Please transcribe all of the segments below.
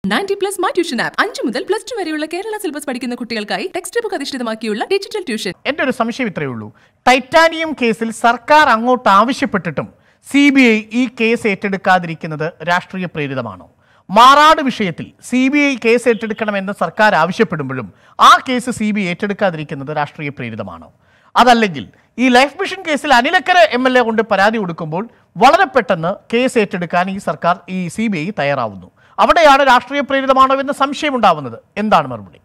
Ninety plus my tuition app അഞ്ചു മുതൽ plus two വരെയുള്ള കേരള സിലബസ് പഠിക്കുന്ന കുട്ടികൾക്കായി ടെക്സ്റ്റ് ബുക്ക് അധിഷ്ഠിതമാക്കിയുള്ള ഡിജിറ്റൽ ട്യൂഷൻ എൻ്റെ ഒരു സംശയം ഇത്രയേ ഉള്ളൂ ടൈറ്റാനിയം കേസിൽ സർക്കാർ അങ്ങോട്ട് ആവശ്യപ്പെട്ടിട്ടും സി ബി ഐ ഈ കേസ് ഏറ്റെടുക്കാതിരിക്കുന്നത് രാഷ്ട്രീയ പ്രേരിതമാണോ മാറാട് വിഷയത്തിൽ സി ബി ഐ കേസ് ഏറ്റെടുക്കണമെന്ന് സർക്കാർ ആവശ്യപ്പെടുമ്പോഴും ആ കേസ് സി ബി ഐ ഏറ്റെടുക്കാതിരിക്കുന്നത് രാഷ്ട്രീയ പ്രേരിതമാണോ അതല്ലെങ്കിൽ ഈ ലൈഫ് മിഷൻ കേസിൽ അനിലക്കര എം എൽ എ കൊണ്ട് പരാതി കൊടുക്കുമ്പോൾ വളരെ പെട്ടെന്ന് കേസ് ഏറ്റെടുക്കാൻ ഈ സർക്കാർ ഈ സി ബി ഐ തയ്യാറാവുന്നു അവിടെയാണ് രാഷ്ട്രീയ പ്രേരിതമാണോ എന്ന സംശയം ഉണ്ടാവുന്നത് എന്താണ് മറുപടി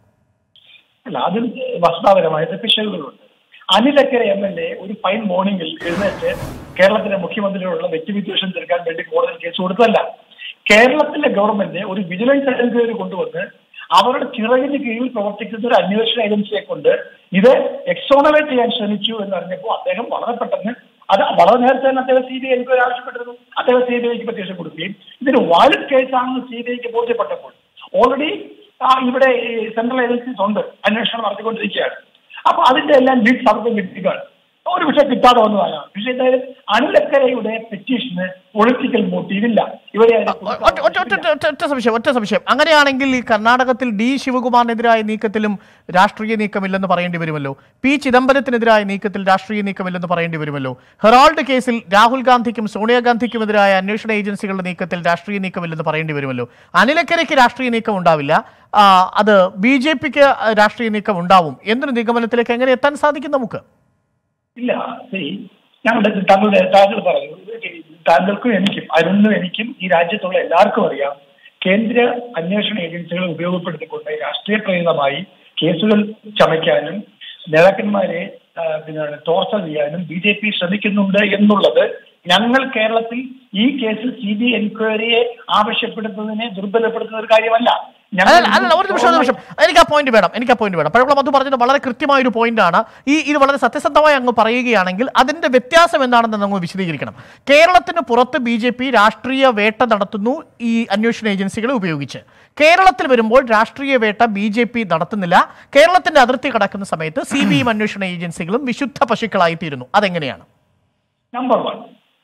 അല്ല അതിൽ വസ്തുതാപരമായിട്ട് പിശകുകളുണ്ട് അനിലക്കര എം എൽ എ ഒരു ഫൈൻ മോർണിംഗിൽ എഴുന്നേറ്റ് കേരളത്തിലെ മുഖ്യമന്ത്രിയോടുള്ള വ്യക്തിവിദ്വേഷം തീർക്കാൻ വേണ്ടി കോടതിയിൽ കേസ് കൊടുത്തതല്ല കേരളത്തിലെ ഗവൺമെന്റ് ഒരു വിജിലൻസ് ഏജൻസിയെ കൊണ്ടുവന്ന് അവരുടെ ചിറകിന് കീഴിൽ പ്രവർത്തിക്കുന്ന ഒരു അന്വേഷണ ഏജൻസിയെ കൊണ്ട് ഇത് എക്സോണറേറ്റ് ചെയ്യാൻ ശ്രമിച്ചു എന്ന് അറിഞ്ഞപ്പോൾ അദ്ദേഹം വളരെ പെട്ടെന്ന് അത് വളരെ നേരത്തെ തന്നെ അദ്ദേഹം സി ബി ഐ എൻക്വയറി ആവശ്യപ്പെട്ടിരുന്നു അദ്ദേഹം സി ബി ഐക്ക് പെറ്റീഷൻ കൊടുക്കുകയും ഇതൊരു വാലിഡ് കേസാണെന്ന് സി ബി ഐക്ക് ബോധ്യപ്പെട്ടപ്പോൾ ഓൾറെഡി ഇവിടെ ഈ സെൻട്രൽ ഏജൻസീസ് ഉണ്ട് അന്വേഷണം നടത്തിക്കൊണ്ടിരിക്കുകയാണ് അപ്പൊ അതിന്റെ എല്ലാം ലീഡ്സ് അവർക്ക് കിട്ടുകയാണ് ഒരു പക്ഷേ കിട്ടാതെ വന്നതാണ് പക്ഷേ എന്തായാലും അനിലക്കരയുടെ പെറ്റീഷന് പൊളിറ്റിക്കൽ മോട്ടീവ് ഇല്ല ഇവരെ അതിനെ ഒറ്റ- ഒറ്റ- ഒറ്റ- ഒറ്റ- ഒറ്റ- ഒറ്റ സംശയം ഒറ്റ സംശയം അങ്ങനെയാണെങ്കിൽ ഈ കർണാടകത്തിൽ ഡി ശിവകുമാറിനെതിരായ നീക്കത്തിലും രാഷ്ട്രീയ നീക്കമില്ലെന്ന് പറയേണ്ടി വരുമല്ലോ പി ചിദംബരത്തിനെതിരായ നീക്കത്തിൽ രാഷ്ട്രീയ നീക്കമില്ലെന്ന് പറയേണ്ടി വരുമല്ലോ ഹെറാൾഡ് കേസിൽ രാഹുൽ ഗാന്ധിക്കും സോണിയാഗാന്ധിക്കുമെതിരായ അന്വേഷണ ഏജൻസികളുടെ നീക്കത്തിൽ രാഷ്ട്രീയ നീക്കമില്ലെന്ന് പറയേണ്ടി വരുമല്ലോ അനിലക്കരയ്ക്ക് രാഷ്ട്രീയ നീക്കം ഉണ്ടാവില്ല ആ, അത് ബി ജെ പിക്ക് രാഷ്ട്രീയ നീക്കം ഉണ്ടാവും എന്നൊരു നിഗമനത്തിലേക്ക് എങ്ങനെ എത്താൻ സാധിക്കും നമുക്ക് ഇല്ല see, ഞങ്ങളുടെ താങ്കളുടെ താങ്കൾ പറഞ്ഞു ഇത് താങ്കൾക്കും എനിക്കും അരുണിനും എനിക്കും ഈ രാജ്യത്തുള്ള എല്ലാവർക്കും അറിയാം കേന്ദ്ര അന്വേഷണ ഏജൻസികളെ ഉപയോഗപ്പെടുത്തിക്കൊണ്ട് രാഷ്ട്രീയ പ്രേരിതമായി കേസുകൾ ചമയ്ക്കാനും നേതാക്കന്മാരെ ആ, പിന്നെ ടോർച്ചർ ചെയ്യാനും ബി ജെ പി ശ്രമിക്കുന്നുണ്ട് എന്നുള്ളത് ഞങ്ങൾ കേരളത്തിൽ ഈ കേസിൽ സി ബി എൻക്വയറിയെ ആവശ്യപ്പെടുന്നതിനെ ദുർബലപ്പെടുത്തുന്ന ഒരു കാര്യമല്ല അല്ല അല്ല ഒരു നിമിഷം ഒരു നിമിഷം എനിക്ക് ആ പോയിന്റ് വേണം എനിക്ക് ആ പോയിന്റ് വേണം പഴകുളം അത് പറഞ്ഞത് വളരെ കൃത്യമായ ഒരു പോയിന്റ് ആണ് ഈ ഇത് വളരെ സത്യസന്ധമായി അങ്ങ് പറയുകയാണെങ്കിൽ അതിന്റെ വ്യത്യാസം എന്താണെന്ന് നമ്മൾ വിശദീകരിക്കണം കേരളത്തിന് പുറത്ത് ബി ജെ പി രാഷ്ട്രീയ വേട്ട നടത്തുന്നു ഈ അന്വേഷണ ഏജൻസികളെ ഉപയോഗിച്ച് കേരളത്തിൽ വരുമ്പോൾ രാഷ്ട്രീയ വേട്ട ബി ജെ പി നടത്തുന്നില്ല കേരളത്തിന്റെ അതിർത്തി കടക്കുന്ന സമയത്ത് സി ബി ഐ അന്വേഷണ ഏജൻസികളും വിശുദ്ധ പശുക്കളായി തീരുന്നു അതെങ്ങനെയാണ് നമ്പർ വൺ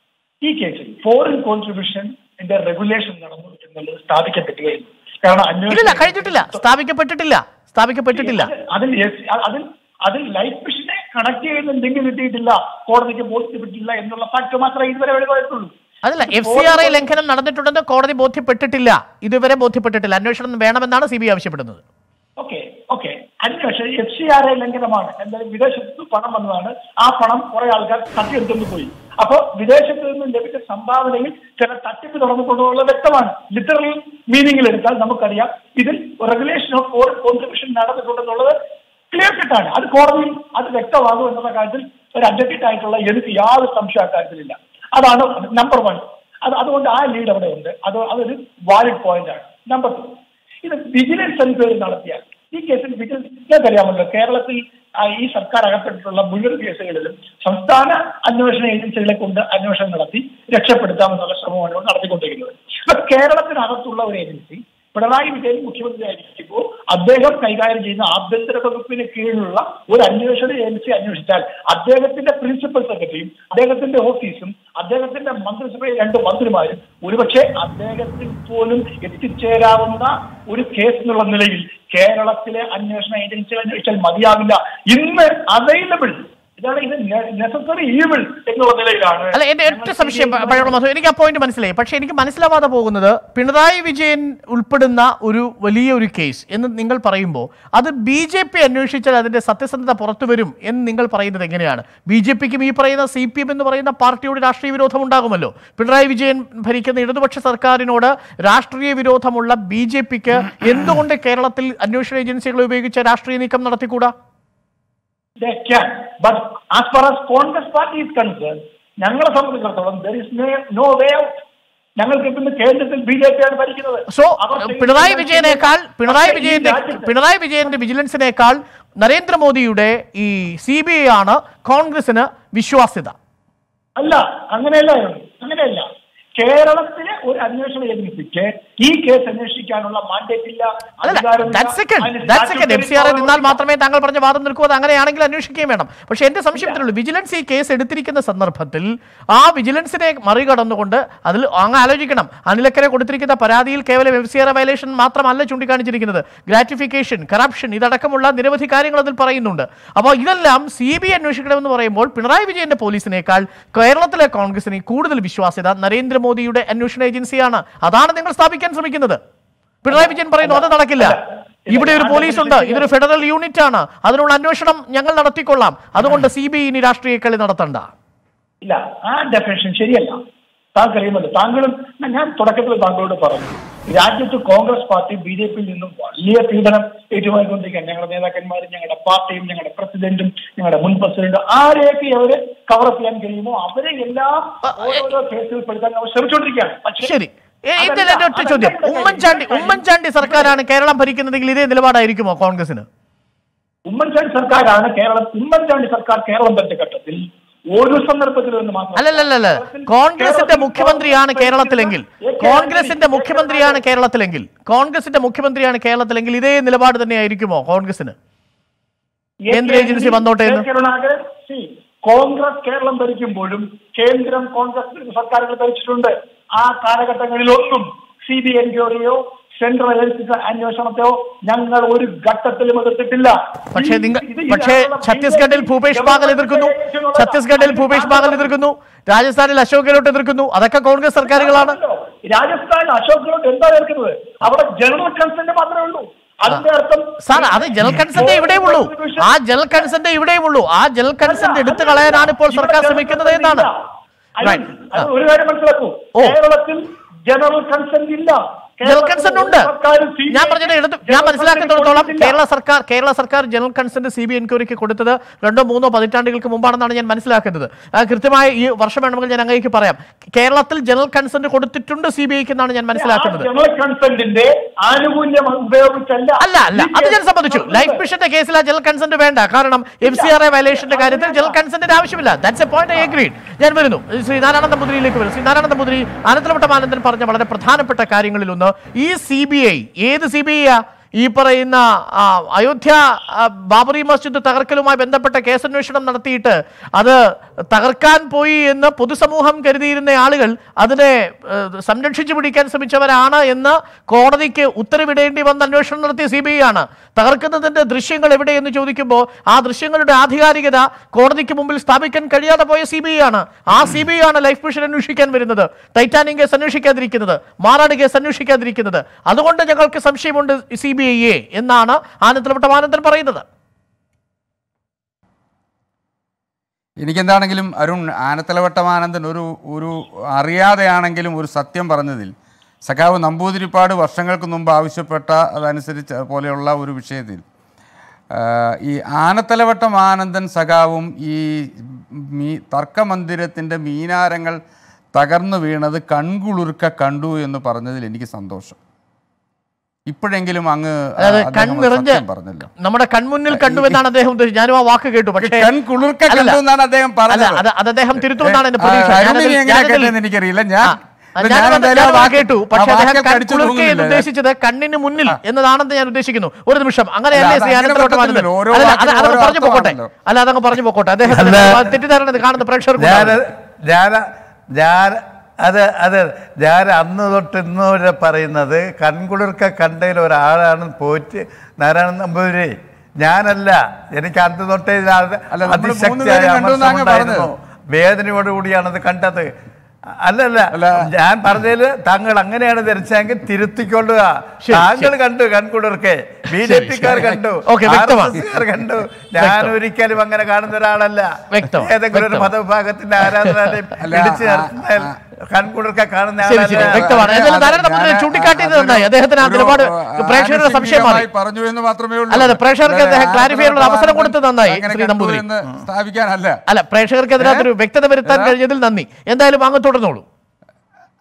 ഈ കേസിൽ ഫോറിൻ കോൺട്രിബ്യൂഷൻ റെഗുലേഷൻ നടന്നു എന്നുള്ളത് സ്ഥാപിക്കപ്പെട്ടു കഴിഞ്ഞു കാരണം ഇല്ലില്ല അന്വേഷണം കഴിഞ്ഞിട്ടില്ല സ്ഥാപിക്കപ്പെട്ടിട്ടില്ല സ്ഥാപിക്കപ്പെട്ടിട്ടില്ല അതിൽ yes, അതിൽ അതിൽ ലൈഫ് മിഷനെ കണക്ട് ചെയ്യുന്ന എന്തെങ്കിലും കിട്ടിയിട്ടില്ല കോടതിക്ക് ബോധ്യപ്പെട്ടില്ല എന്നുള്ള ഫാക്ട് മാത്രമേ ഇതുവരെ വെളിവായിട്ടുള്ളൂ അതല്ല എഫ് സി ആർ ഐ ലംഘനം നടന്നിട്ടുണ്ടെന്ന് കോടതി ബോധ്യപ്പെട്ടിട്ടില്ല ഇതുവരെ ബോധ്യപ്പെട്ടിട്ടില്ല അന്വേഷണം വേണമെന്നാണ് സി ബി ഐ ആവശ്യപ്പെടുന്നത് ഓക്കെ ഓക്കെ അന്വേഷണം എഫ് സി ആർ ഐ ലംഘനമാണ് എന്തായാലും വിദേശത്ത് പണം വന്നതാണ് ആ പണം കുറെ ആൾക്കാർ തട്ടിയെടുത്തുകൊണ്ട് പോയി അപ്പൊ വിദേശത്ത് നിന്ന് ലഭിച്ച സംഭാവനയിൽ ചില തട്ടിപ്പ് തുറന്നുകൊണ്ടുള്ള വ്യക്തമാണ് ലിറ്ററൽ മീനിങ്ങിൽ എടുത്താൽ നമുക്കറിയാം ഇതിൽ റെഗുലേഷൻ ഓഫ് ഫോറിൻ കോൺട്രിബ്യൂഷൻ നടന്നിട്ടുണ്ടെന്നുള്ളത് ക്ലിയർ കട്ടാണ് അത് കോടതിയിൽ അത് വ്യക്തമാകും എന്നുള്ള കാര്യത്തിൽ ഒരു അഡ്വക്കേറ്റ് ആയിട്ടുള്ള എനിക്ക് യാതൊരു സംശയം അക്കാര്യത്തിലില്ല അതാണ് നമ്പർ വൺ അത് അതുകൊണ്ട് ആ ലീഡ് അവിടെ ഉണ്ട് അത് അതൊരു വാലിഡ് പോയിന്റ് ആണ് നമ്പർ ടു ഇത് വിജിലൻസ് എൻക്വയറി നടത്തിയാൽ ഈ കേസിൽ വിജിലൻസ് നിങ്ങൾക്കറിയാമല്ലോ കേരളത്തിൽ ആ, ഈ സർക്കാർ അകപ്പെട്ടിട്ടുള്ള മുഴുവൻ കേസുകളിലും സംസ്ഥാന അന്വേഷണ ഏജൻസികളെ കൊണ്ട് അന്വേഷണം നടത്തി രക്ഷപ്പെടുത്താമെന്നുള്ള ശ്രമമാണ് ഇവിടെ നടത്തിക്കൊണ്ടിരിക്കുന്നത് അപ്പൊ കേരളത്തിനകത്തുള്ള ഒരു ഏജൻസി പിണറായി വിജയൻ മുഖ്യമന്ത്രിയായിരിക്കുമ്പോൾ അദ്ദേഹം കൈകാര്യം ചെയ്യുന്ന ആഭ്യന്തര വകുപ്പിന് കീഴിലുള്ള ഒരു അന്വേഷണ ഏജൻസി അന്വേഷിച്ചാൽ അദ്ദേഹത്തിന്റെ പ്രിൻസിപ്പൽ സെക്രട്ടറിയും അദ്ദേഹത്തിന്റെ ഓഫീസും അദ്ദേഹത്തിന്റെ മന്ത്രിസഭയിലെ രണ്ട് മന്ത്രിമാരും ഒരുപക്ഷെ അദ്ദേഹത്തിൽ പോലും എത്തിച്ചേരാവുന്ന ഒരു കേസ് എന്നുള്ള നിലയിൽ കേരളത്തിലെ അന്വേഷണ ഏജൻസികൾ അന്വേഷിച്ചാൽ മതിയാവില്ല ഇന്ന് അവൈലബിൾ ഇതാണ് ഇത് നെസസറി ഈവിൾ എന്നുള്ള നിലയിലാണ് അല്ല എന്റെ ഒറ്റ സംശയം പ- പഴകുളം മാധവ് എനിക്ക് ആ പോയിന്റ് മനസ്സിലായി പക്ഷെ എനിക്ക് മനസ്സിലാവാതെ പോകുന്നത് പിണറായി വിജയൻ ഉൾപ്പെടുന്ന ഒരു വലിയ ഒരു കേസ് എന്ന് നിങ്ങൾ പറയുമ്പോൾ അത് ബി ജെ പി അന്വേഷിച്ചാൽ അതിന്റെ സത്യസന്ധത പുറത്തു വരും എന്ന് നിങ്ങൾ പറയുന്നത് എങ്ങനെയാണ് ബി ജെ പിക്കും ഈ പറയുന്ന സി പി എം എന്ന് പറയുന്ന പാർട്ടിയോട് രാഷ്ട്രീയ വിരോധം ഉണ്ടാകുമല്ലോ പിണറായി വിജയൻ ഭരിക്കുന്ന ഇടതുപക്ഷ സർക്കാരിനോട് രാഷ്ട്രീയ വിരോധമുള്ള ബി ജെ പിക്ക് എന്തുകൊണ്ട് കേരളത്തിൽ അന്വേഷണ ഏജൻസികളെ ഉപയോഗിച്ച് രാഷ്ട്രീയ നീക്കം നടത്തിക്കൂടാ they can. But as far as Congress party is concerned, ഞങ്ങളെ സംബന്ധിച്ചിടത്തോളം there is no, no way out. ഞങ്ങൾക്ക് ഇന്ന് കേന്ദ്രത്തിൽ ബി ജെ പി ആണ് ഭരിക്കുന്നത് സോ അവർ ചെയ്യുന്ന പിണറായി വിജയനേക്കാൾ പിണറായി പക്ഷേ ഈ വിജയന്റെ രാജ്യത്ത് പിണറായി വിജയന്റെ വിജിലൻസിനേക്കാൾ നരേന്ദ്രമോദിയുടെ ഈ സി ബി ഐ ആണ് കോൺഗ്രസിന് വിശ്വാസ്യത അല്ല അങ്ങനെയല്ല അങ്ങനെയല്ല കേരളത്തിലെ ഒരു അന്വേഷണ ഏജൻസിക്ക് ഈ കേസ് അന്വേഷിക്കാനുള്ള മാൻഡേറ്റ് ഇല്ല അല്ല അധികാരമില്ല. ദാറ്റ് സെക്കൻഡ് അതിന് that second F C R statutory നിന്നാൽ power മാത്രമേ താങ്കൾ പറഞ്ഞ വാദം നിൽക്കൂ അത് അങ്ങനെയാണെങ്കിൽ അന്വേഷിക്കുകയും വേണം പക്ഷേ എന്റെ സംശയത്തിലുള്ളൂ വിജിലൻസ് ഈ കേസ് എടുത്തിരിക്കുന്ന സന്ദർഭത്തിൽ ആ വിജിലൻസിനെ മറികടന്നുകൊണ്ട് അതിൽ അങ്ങ് ആലോചിക്കണം അനിലക്കരെ കൊടുത്തിരിക്കുന്ന പരാതിയിൽ കേവലം എഫ് സി ആർ വയലേഷൻ മാത്രമല്ല ചൂണ്ടിക്കാണിച്ചിരിക്കുന്നത് ഗ്രാറ്റിഫിക്കേഷൻ കറപ്ഷൻ ഇതടക്കമുള്ള നിരവധി കാര്യങ്ങൾ അതിൽ പറയുന്നുണ്ട് അപ്പോൾ ഇതെല്ലാം സി ബി അന്വേഷിക്കണമെന്ന് പറയുമ്പോൾ പിണറായി വിജയന്റെ പോലീസിനേക്കാൾ കേരളത്തിലെ കോൺഗ്രസിന് കൂടുതൽ വിശ്വാസ്യത നരേന്ദ്രമോദിയുടെ അന്വേഷണ ഏജൻസിയാണ് അതാണ് നിങ്ങൾ സ്ഥാപിക്കാൻ ശ്രമിക്കുന്നത് പിണറായി വിജയൻ പറയുന്നു അത് നടക്കില്ല ഇവിടെ ഒരു പോലീസ് ഉണ്ട് ഇതൊരു ഫെഡറൽ യൂണിറ്റ് ആണ് അതിനുള്ള അന്വേഷണം ഞങ്ങൾ നടത്തിക്കൊള്ളാം അതുകൊണ്ട് സി ബി ഐ ഇനി രാഷ്ട്രീയ കളി നടത്തണ്ട ഇല്ല ആ ഡെഫിനേഷൻ ശരിയല്ല താങ്കൾ അറിയുമല്ലോ താങ്കളും ഞാൻ തുടക്കത്തിൽ താങ്കളോട് പറഞ്ഞു രാജ്യത്ത് കോൺഗ്രസ് പാർട്ടി ബി ജെ പിയിൽ നിന്നും വലിയ പീഡനം ഏറ്റുവാങ്ങിക്കൊണ്ടിരിക്കുകയാണ് ഞങ്ങളുടെ നേതാക്കന്മാരും ഞങ്ങളുടെ പാർട്ടിയും ഞങ്ങളുടെ പ്രസിഡന്റും ഞങ്ങളുടെ മുൻ പ്രസിഡന്റും ആരെയൊക്കെ അവര് കവറപ്പ് ചെയ്യാൻ കഴിയുമോ അവരെ എല്ലാം ഓരോരോ കേസുകൾ പെടുത്താൻ അവർ ശ്രമിച്ചുകൊണ്ടിരിക്കുകയാണ് പക്ഷേ ശരി എ- അതല്ല, ഇതിൽ എന്റെ ഒറ്റ അതല്ല ചോദ്യം ഇവിടെ ഉമ്മൻചാണ്ടി കാര്യം. ഉമ്മൻചാണ്ടി സർക്കാരാണ് കേരളം ഭരിക്കുന്നതെങ്കിൽ ഇതേ നിലപാടായിരിക്കുമോ കോൺഗ്രസിന് ഉമ്മൻചാണ്ടി സർക്കാരാണ് കേരളം ഉമ്മൻചാണ്ടി സർക്കാർ കേരളം ഭരിച്ച ഘട്ടത്തിൽ ഒരു സന്ദർഭത്തിലും എന്ന് മാത്രം അല്ലല്ലല്ല കോൺഗ്രസിന്റെ മുഖ്യമന്ത്രിയാണ് കേരളത്തിലെങ്കിൽ കോൺഗ്രസിന്റെ മുഖ്യമന്ത്രിയാണ് കേരളത്തിലെങ്കിൽ കോൺഗ്രസിന്റെ മുഖ്യമന്ത്രിയാണ് കേരളത്തിലെങ്കിൽ ഇതേ നിലപാട് തന്നെയായിരിക്കുമോ കോൺഗ്രസിന് കേന്ദ്ര ഏജൻസി വന്നോട്ടെ എന്ന്? കരുണാകരൻ see, കോൺഗ്രസ് കേരളം ഭരിക്കുമ്പോഴും കേന്ദ്രം കോൺഗ്രസ് സർക്കാരുകൾ ഭരിച്ചിട്ടുണ്ട് ആ കാലഘട്ടങ്ങളിലൊന്നും സി ബി എൻക്വയറിയോ സെൻട്രൽ ഏജൻസി അന്വേഷണത്തെയോ ഞങ്ങൾ ഒരു ഘട്ടത്തിലും എതിർത്തിട്ടില്ല പക്ഷേ ഈ- നിങ്ങൾ ഇത് പക്ഷേ ഇതിനകത്തുള്ള ഛത്തീസ്ഗഡിൽ ഭൂപേഷ് ബാഗൽ എതിർക്കുന്നു ഛത്തീസ്ഗഡിൽ ഭൂപേഷ് ബാഗൽ എതിർക്കുന്നു രാജസ്ഥാനിൽ അശോക് ഗെഹ്ലോട്ട് എതിർക്കുന്നു അതൊക്കെ കോൺഗ്രസ് സർക്കാരുകളാണ് രാജസ്ഥാൻ അശോക് ഗെഹ്ലോട്ട് എന്താ ഏൽക്കുന്നത് അവിടെ ജനറൽ കൺസെന്റ് മാത്രമേ ഉള്ളൂ അതിന്റെ അർത്ഥം സാർ അത് ജനറൽ കൺസെന്റ് ഇവിടെയും ഉള്ളൂ ആ ജനറൽ കൺസെന്റ് ഇവിടെയും ഉള്ളൂ ആ ജനറൽ കൺസെന്റ് എടുത്തു കളയാനാണ് ഇപ്പോൾ സർക്കാർ ശ്രമിക്കുന്നത് എന്നാണ് Right. ആ. ഒരു കാര്യം മനസ്സിലാക്കൂ ഓ. കേരളത്തിൽ ജനറൽ കൺസെന്റ് ഇല്ല ജനറൽ കൺസെന്റ് ഉണ്ട് ഞാൻ പറഞ്ഞത് എടുത്ത് ഞാൻ മനസ്സിലാക്കുന്നിടത്തോളം കേരള സർക്കാർ കേരള സർക്കാർ ജനറൽ കൺസെന്റ് സി ബി എൻക്വയറിക്ക് കൊടുത്തത് രണ്ടോ മൂന്നോ പതിറ്റാണ്ടുകൾക്ക് മുമ്പാണെന്നാണ് ഞാൻ മനസ്സിലാക്കുന്നത് ആ, കൃത്യമായ ഈ വർഷം വേണമെങ്കിൽ ഞാൻ അങ്ങേക്ക് പറയാം കേരളത്തിൽ ജനറൽ കൺസെന്റ് കൊടുത്തിട്ടുണ്ട് സി ബി ഐക്ക് എന്നാണ് ഞാൻ മനസ്സിലാക്കുന്നത് ജനറൽ കൺസെന്റിന്റെ ആനുകൂല്യം ഉപയോഗിച്ചല്ല അല്ല അല്ല അത് ഞാൻ സമ്മതിച്ചു ലൈഫ് മിഷന്റെ കേസിൽ ആ ജനറൽ കൺസെന്റ് വേണ്ട കാരണം എഫ് സി ആർ എ വയലേഷന്റെ കാര്യത്തിൽ ജനറൽ കൺസെന്റിന്റെ ആവശ്യമില്ല that's a point I agreed ഞാൻ വരുന്നു ശ്രീ നാരായണ നമ്പൂതിരിയിലേക്ക് വരും ശ്രീ നാരായണ നമ്പൂതിരി അനന്തരവട്ടം ആനന്ദൻ പറഞ്ഞ വളരെ പ്രധാനപ്പെട്ട കാര്യങ്ങളിലൊന്ന് ഈ സി ബി ഐ ഏത് സി ബി ഐ ഈ പറയുന്ന ആ, അയോധ്യ ആ, ബാബറി മസ്ജിദ് തകർക്കലുമായി ബന്ധപ്പെട്ട കേസന്വേഷണം നടത്തിയിട്ട് അത് തകർക്കാൻ പോയി എന്ന് പൊതുസമൂഹം കരുതിയിരുന്ന ആളുകൾ അതിനെ ഏഹ്, സംരക്ഷിച്ചു പിടിക്കാൻ ശ്രമിച്ചവരാണ് എന്ന് കോടതിക്ക് ഉത്തരവിടേണ്ടി വന്ന അന്വേഷണം നടത്തിയ സി ബി ഐ ആണ് തകർക്കുന്നതിന്റെ ദൃശ്യങ്ങൾ എവിടെയെന്ന് ചോദിക്കുമ്പോൾ ആ ദൃശ്യങ്ങളുടെ ആധികാരികത കോടതിക്ക് മുമ്പിൽ സ്ഥാപിക്കാൻ കഴിയാതെ പോയ സി ബി ഐ ആണ് ആ സി ബി ഐ ആണ് ലൈഫ് മിഷൻ അന്വേഷിക്കാൻ വരുന്നത് ടൈറ്റാനിയം കേസ് അന്വേഷിക്കാതിരിക്കുന്നത് മാറാട് കേസ് അന്വേഷിക്കാതിരിക്കുന്നത് അതുകൊണ്ട് ഞങ്ങൾക്ക് സംശയമുണ്ട് സി ബി ഐയെ എന്നാണ് ആനന്ദപ്പെട്ട ആനന്ദൻ പറയുന്നത് എനിക്കെന്താണെങ്കിലും അരുൺ ആനത്തലവട്ടമാനന്ദൻ ഒരു ഒരു അറിയാതെയാണെങ്കിലും ഒരു സത്യം പറഞ്ഞതിൽ സഖാവ് നമ്പൂതിരിപ്പാട് വർഷങ്ങൾക്ക് മുമ്പ് ആവശ്യപ്പെട്ട അതനുസരിച്ച് പോലെയുള്ള ഒരു വിഷയത്തിൽ ആ, ഈ ആനത്തലവട്ടം ആനന്ദൻ സഖാവും ഈ മീ തർക്കമന്ദിരത്തിൻ്റെ മീനാരങ്ങൾ തകർന്നു വീണത് കൺകുളിർക്ക കണ്ടു എന്ന് പറഞ്ഞതിൽ എനിക്ക് സന്തോഷം ഇപ്പോഴെങ്കിലും അങ്ങ് അതായത് അദ്ദേഹം കൺ ഒരു നിറഞ്ഞ് സത്യം പറഞ്ഞല്ലോ നമ്മുടെ കൺമുന്നിൽ കണ്ടു എന്നാണ് അദ്ദേഹം ഉദ്ദേശിച്ചത് ഞാനും ആ വാക്ക് കേട്ടു പക്ഷേ കൺകുളിർക്ക അല്ലല്ല. കണ്ടു എന്നാണ് അദ്ദേഹം അല്ല പറഞ്ഞത് അത് അത് അദ്ദേഹം തിരുത്തുമെന്നാണ് എന്റെ ആ, പ്രതീക്ഷ അരുണിനി ഞാനതിൽ- എങ്ങനെ ഞാനതിൽ- കേട്ടെന്ന് എനിക്കറിയില്ല ഞാൻ ആ, ഇല്ല, ഞാനത് ഞാൻ എന്തായാലും ആ ഞാനത് വാക്ക് കേട്ടു ആ പക്ഷേ അദ്ദേഹം വാക്ക് കടിച്ചു കൺകുളിർക്ക എന്ന് തൂങ്ങുന്നില്ല. ഉദ്ദേശിച്ചത് കണ്ണിന് മുന്നിൽ എന്നതാണെന്ന് ഞാൻ ഉദ്ദേശിക്കുന്നു ഒരു നിമിഷം അങ്ങനെയല്ലേ അല്ല, അത് ശ്രീ അങ്ങനെ അനന്തരവട്ടം ആനന്ദൻ? പറ്റത്തില്ലല്ലോ. ഓരോ അല്ല, അത് വാക്കിനും അതങ്ങ് ഓരോ പറഞ്ഞു പോട്ടെ അർത്ഥമാണല്ലോ. അല്ല അതങ്ങ് പറഞ്ഞു പോട്ടെ അദ്ദേഹം അല്ല. തെറ്റിദ്ധാരണ കാണുന്ന പ്രേക്ഷകർക്ക് ഞാൻ ഉണ്ടാവും. ഞാൻ ഞാൻ അത് അത് ഞാൻ അന്ന് തൊട്ട് ഇന്ന് വരെ പറയുന്നത് കൺകുളിർക്ക കണ്ടതിൽ ഒരാളാണ് പോയിട്ട് നാരായണൻ നമ്പൂതിരി ഞാനല്ല എനിക്ക് അന്ന് തൊട്ടേ ഇതിൽ അത് അല്ല, നമ്മള് മൂന്ന് അതിശക്തിയായ പേരും കണ്ടു എന്നാ അങ്ങ് അമർഷമുണ്ടായിരുന്നു. വേദനയോടുകൂടിയാണത് കണ്ടത് അല്ലല്ല ഞാൻ പറഞ്ഞതിൽ താങ്കൾ അങ്ങനെയാണ് ധരിച്ചെങ്കിൽ തിരുത്തിക്കൊള്ളുക ശരി, താങ്കൾ കണ്ടു കൺകുളിർക്കെ ബി ജെ പിക്കാർ ശരി. കണ്ടു ഓക്കേ, വ്യക്തമാണ്. RSS കണ്ടു ഞാൻ വ്യക്തം. ഒരിക്കലും അങ്ങനെ കാണുന്ന ഒരാളല്ല വ്യക്തം, ഏതെങ്കിലും ഒരു വ്യക്തം. മതവിഭാഗത്തിന്റെ ആരാധനാലയം അല്ല, ഇടിച്ചു ആ, നിർത്തുന്നതിൽ ആ, കൺകുളിർക്ക കാണുന്ന ശരി ശരി ആളല്ല വ്യക്തമാണ് അതെ, എന്നാലും അതെ, നാരായണ നമ്പൂതിരി ഞാൻ ചൂണ്ടിക്കാട്ടിയത് അതൊരു- നന്നായി അദ്ദേഹത്തിന് ആ ഒരു, നിലപാട് ആ, പ്രേക്ഷകരുടെ സംശയം മാറി ആനുഷംഗികമായി പറഞ്ഞു എന്ന് മാത്രമേ ഉള്ളൂ അല്ല, അല്ല, പ്രേക്ഷകർക്ക് അല്ലാതെ അദ്ദേഹം clarify ചെയ്യാനുള്ള ആനന്ദ അവസരം കൊടുത്തത് നന്നായി, അങ്ങനെ ശ്രീ കണ്ടു നമ്പൂതിരി. എന്ന് സ്ഥാപിക്കാനല്ല അല്ല പ്രേക്ഷകർക്ക് അതിനകത്തൊരു വ്യക്തത വരുത്താൻ കഴിഞ്ഞതിൽ നന്ദി എന്തായാലും അങ്ങ് തുടർന്നോളൂ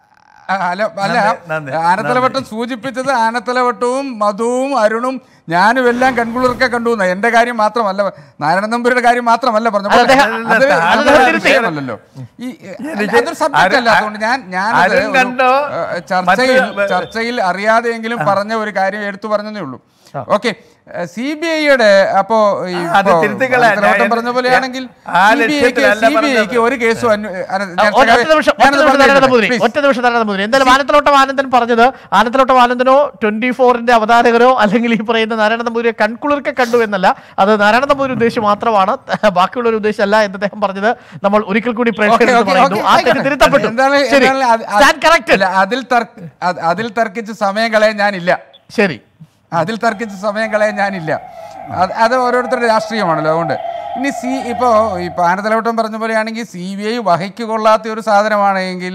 ആ, അല്ല അല്ല നന്ദി, നന്ദി, ആനത്തലവട്ടം സൂചിപ്പിച്ചത് ആനത്തലവട്ടവും മധുവും അരുണും ഞാനും എല്ലാം കൺകുളിർക്കെ കണ്ടു എന്നാ. എന്റെ കാര്യം മാത്രമല്ല നാരായണ നമ്പൂരിയുടെ കാര്യം മാത്രമല്ല പറഞ്ഞു അല്ല, അദ്ദേഹം- അത് അല്ല, അത് അല്ല, ഒരു തിരുത്തി. വിഷയമല്ലല്ലോ ഈ എനിക്ക് അതൊരു സബ്ജക്റ്റ് അരുൺ- അല്ലാത്തതുകൊണ്ട് ഞാൻ ഞാൻ അരുൺ കണ്ടോ? ചർച്ചയിൽ മറ്റ് ചർച്ചയിൽ അറിയാതെയെങ്കിലും പറഞ്ഞ ഒരു കാര്യം എടുത്തു പറഞ്ഞതേ ഉള്ളൂ ഓക്കെ സി ബി ഐയുടെ അപ്പോ ഈ അത് ഇപ്പോ തിരുത്തിക്കളയാ. ആനത്തലവട്ടം ഞാൻ- പറഞ്ഞ പോലെയാണെങ്കിൽ ആ സി ബി ഐക്ക് ലക്ഷ്യത്തിലല്ല സി ബി ഐക്ക് പറഞ്ഞത്. ഒരു കേസും അന്വ- അന- ഞാൻ ഒറ്റ നിമിഷം ഒറ്റ ഞാനത് നിമിഷം പറഞ്ഞു നരേന്ദ്രമോദി please. ഒറ്റ നിമിഷം നരേന്ദ്രമോദി എന്തായാലും ആനത്തലോട്ടം ആനന്ദൻ പറഞ്ഞത് ആനത്തലോട്ടം ആനന്ദനോ ട്വന്റി ഫോറിന്റെ അവതാരകരോ അല്ലെങ്കിൽ ഈ പറയുന്ന നാരായണ നമ്പൂരിയെ കൺകുളിർക്കെ കണ്ടു എന്നല്ല അത് നാരായണ നമ്പൂരി ഉദ്ദേശം മാത്രമാണ് ബാക്കിയുള്ള ഒരു ഉദ്ദേശമല്ല എന്ന് അദ്ദേഹം പറഞ്ഞത് നമ്മൾ ഒരിക്കൽ കൂടി ഓക്കേ, പ്രേക്ഷകരോട് ഓക്കേ, പറയുന്നു ഓക്കേ, ആ തെറ്റ് ആയിക്കോട്ടെ. തിരുത്തപ്പെട്ടു എന്താണ് ശരി എന്താണ് അത്- അത് Stand corrected. അല്ല, അതിൽ തർക്ക അത് അതിൽ തർക്കിച്ച് സമയം കളയാൻ ഞാനില്ല ശരി അതിൽ തർക്കിച്ച് സമയം കളയാൻ ഞാനില്ല അത് അത് ഓരോരുത്തരുടെ രാഷ്ട്രീയമാണല്ലോ അതുകൊണ്ട് ഇനി സി ഇപ്പോൾ ഇപ്പോൾ ആനത്തലവട്ടം പറഞ്ഞ പോലെയാണെങ്കിൽ സി ബി ഐ വഹിക്ക് കൊള്ളാത്ത ഒരു സാധനമാണെങ്കിൽ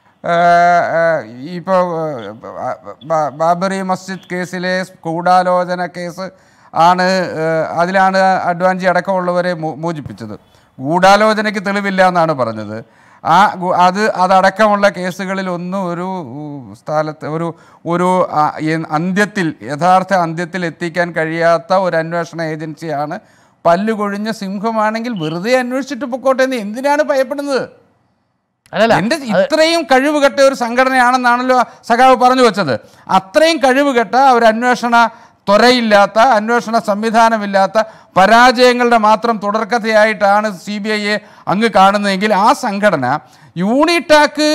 ഇപ്പോൾ ബാബറി മസ്ജിദ് കേസിലെ ഗൂഢാലോചന കേസ് ആണ് ഏഹ്, അതിലാണ് അഡ്വാൻജി അടക്കമുള്ളവരെ മോ- മോചിപ്പിച്ചത് ഗൂഢാലോചനയ്ക്ക് തെളിവില്ല എന്നാണ് പറഞ്ഞത് ആ ഗു- അത് അതടക്കമുള്ള കേസുകളിൽ ഒന്നും ഒരു ഉം, സ്ഥലത്ത് ഒരു ഒരു ആ, എ- അന്ത്യത്തിൽ യഥാർത്ഥ അന്ത്യത്തിൽ എത്തിക്കാൻ കഴിയാത്ത ഒരു അന്വേഷണ ഏജൻസിയാണ് പല്ലുകൊഴിഞ്ഞ സിംഹമാണെങ്കിൽ വെറുതെ അന്വേഷിച്ചിട്ട് പൊക്കോട്ടെ എന്ന് എന്തിനാണ് ഭയപ്പെടുന്നത് അല്ലല്ല എന്റെ ഇത്രയും കഴിവ് കെട്ട ഒരു സംഘടനയാണെന്നാണല്ലോ സഖാവ് പറഞ്ഞു വെച്ചത് അത്രയും കഴിവ് കെട്ട ഒരു അന്വേഷണ ത്വരയില്ലാത്ത അന്വേഷണ സംവിധാനമില്ലാത്ത പരാജയങ്ങളുടെ മാത്രം തുടർക്കഥയായിട്ടാണ് സി ബി ഐയെ അങ്ങ് കാണുന്നതെങ്കിൽ ആ സംഘടന യൂണിടാക്ക്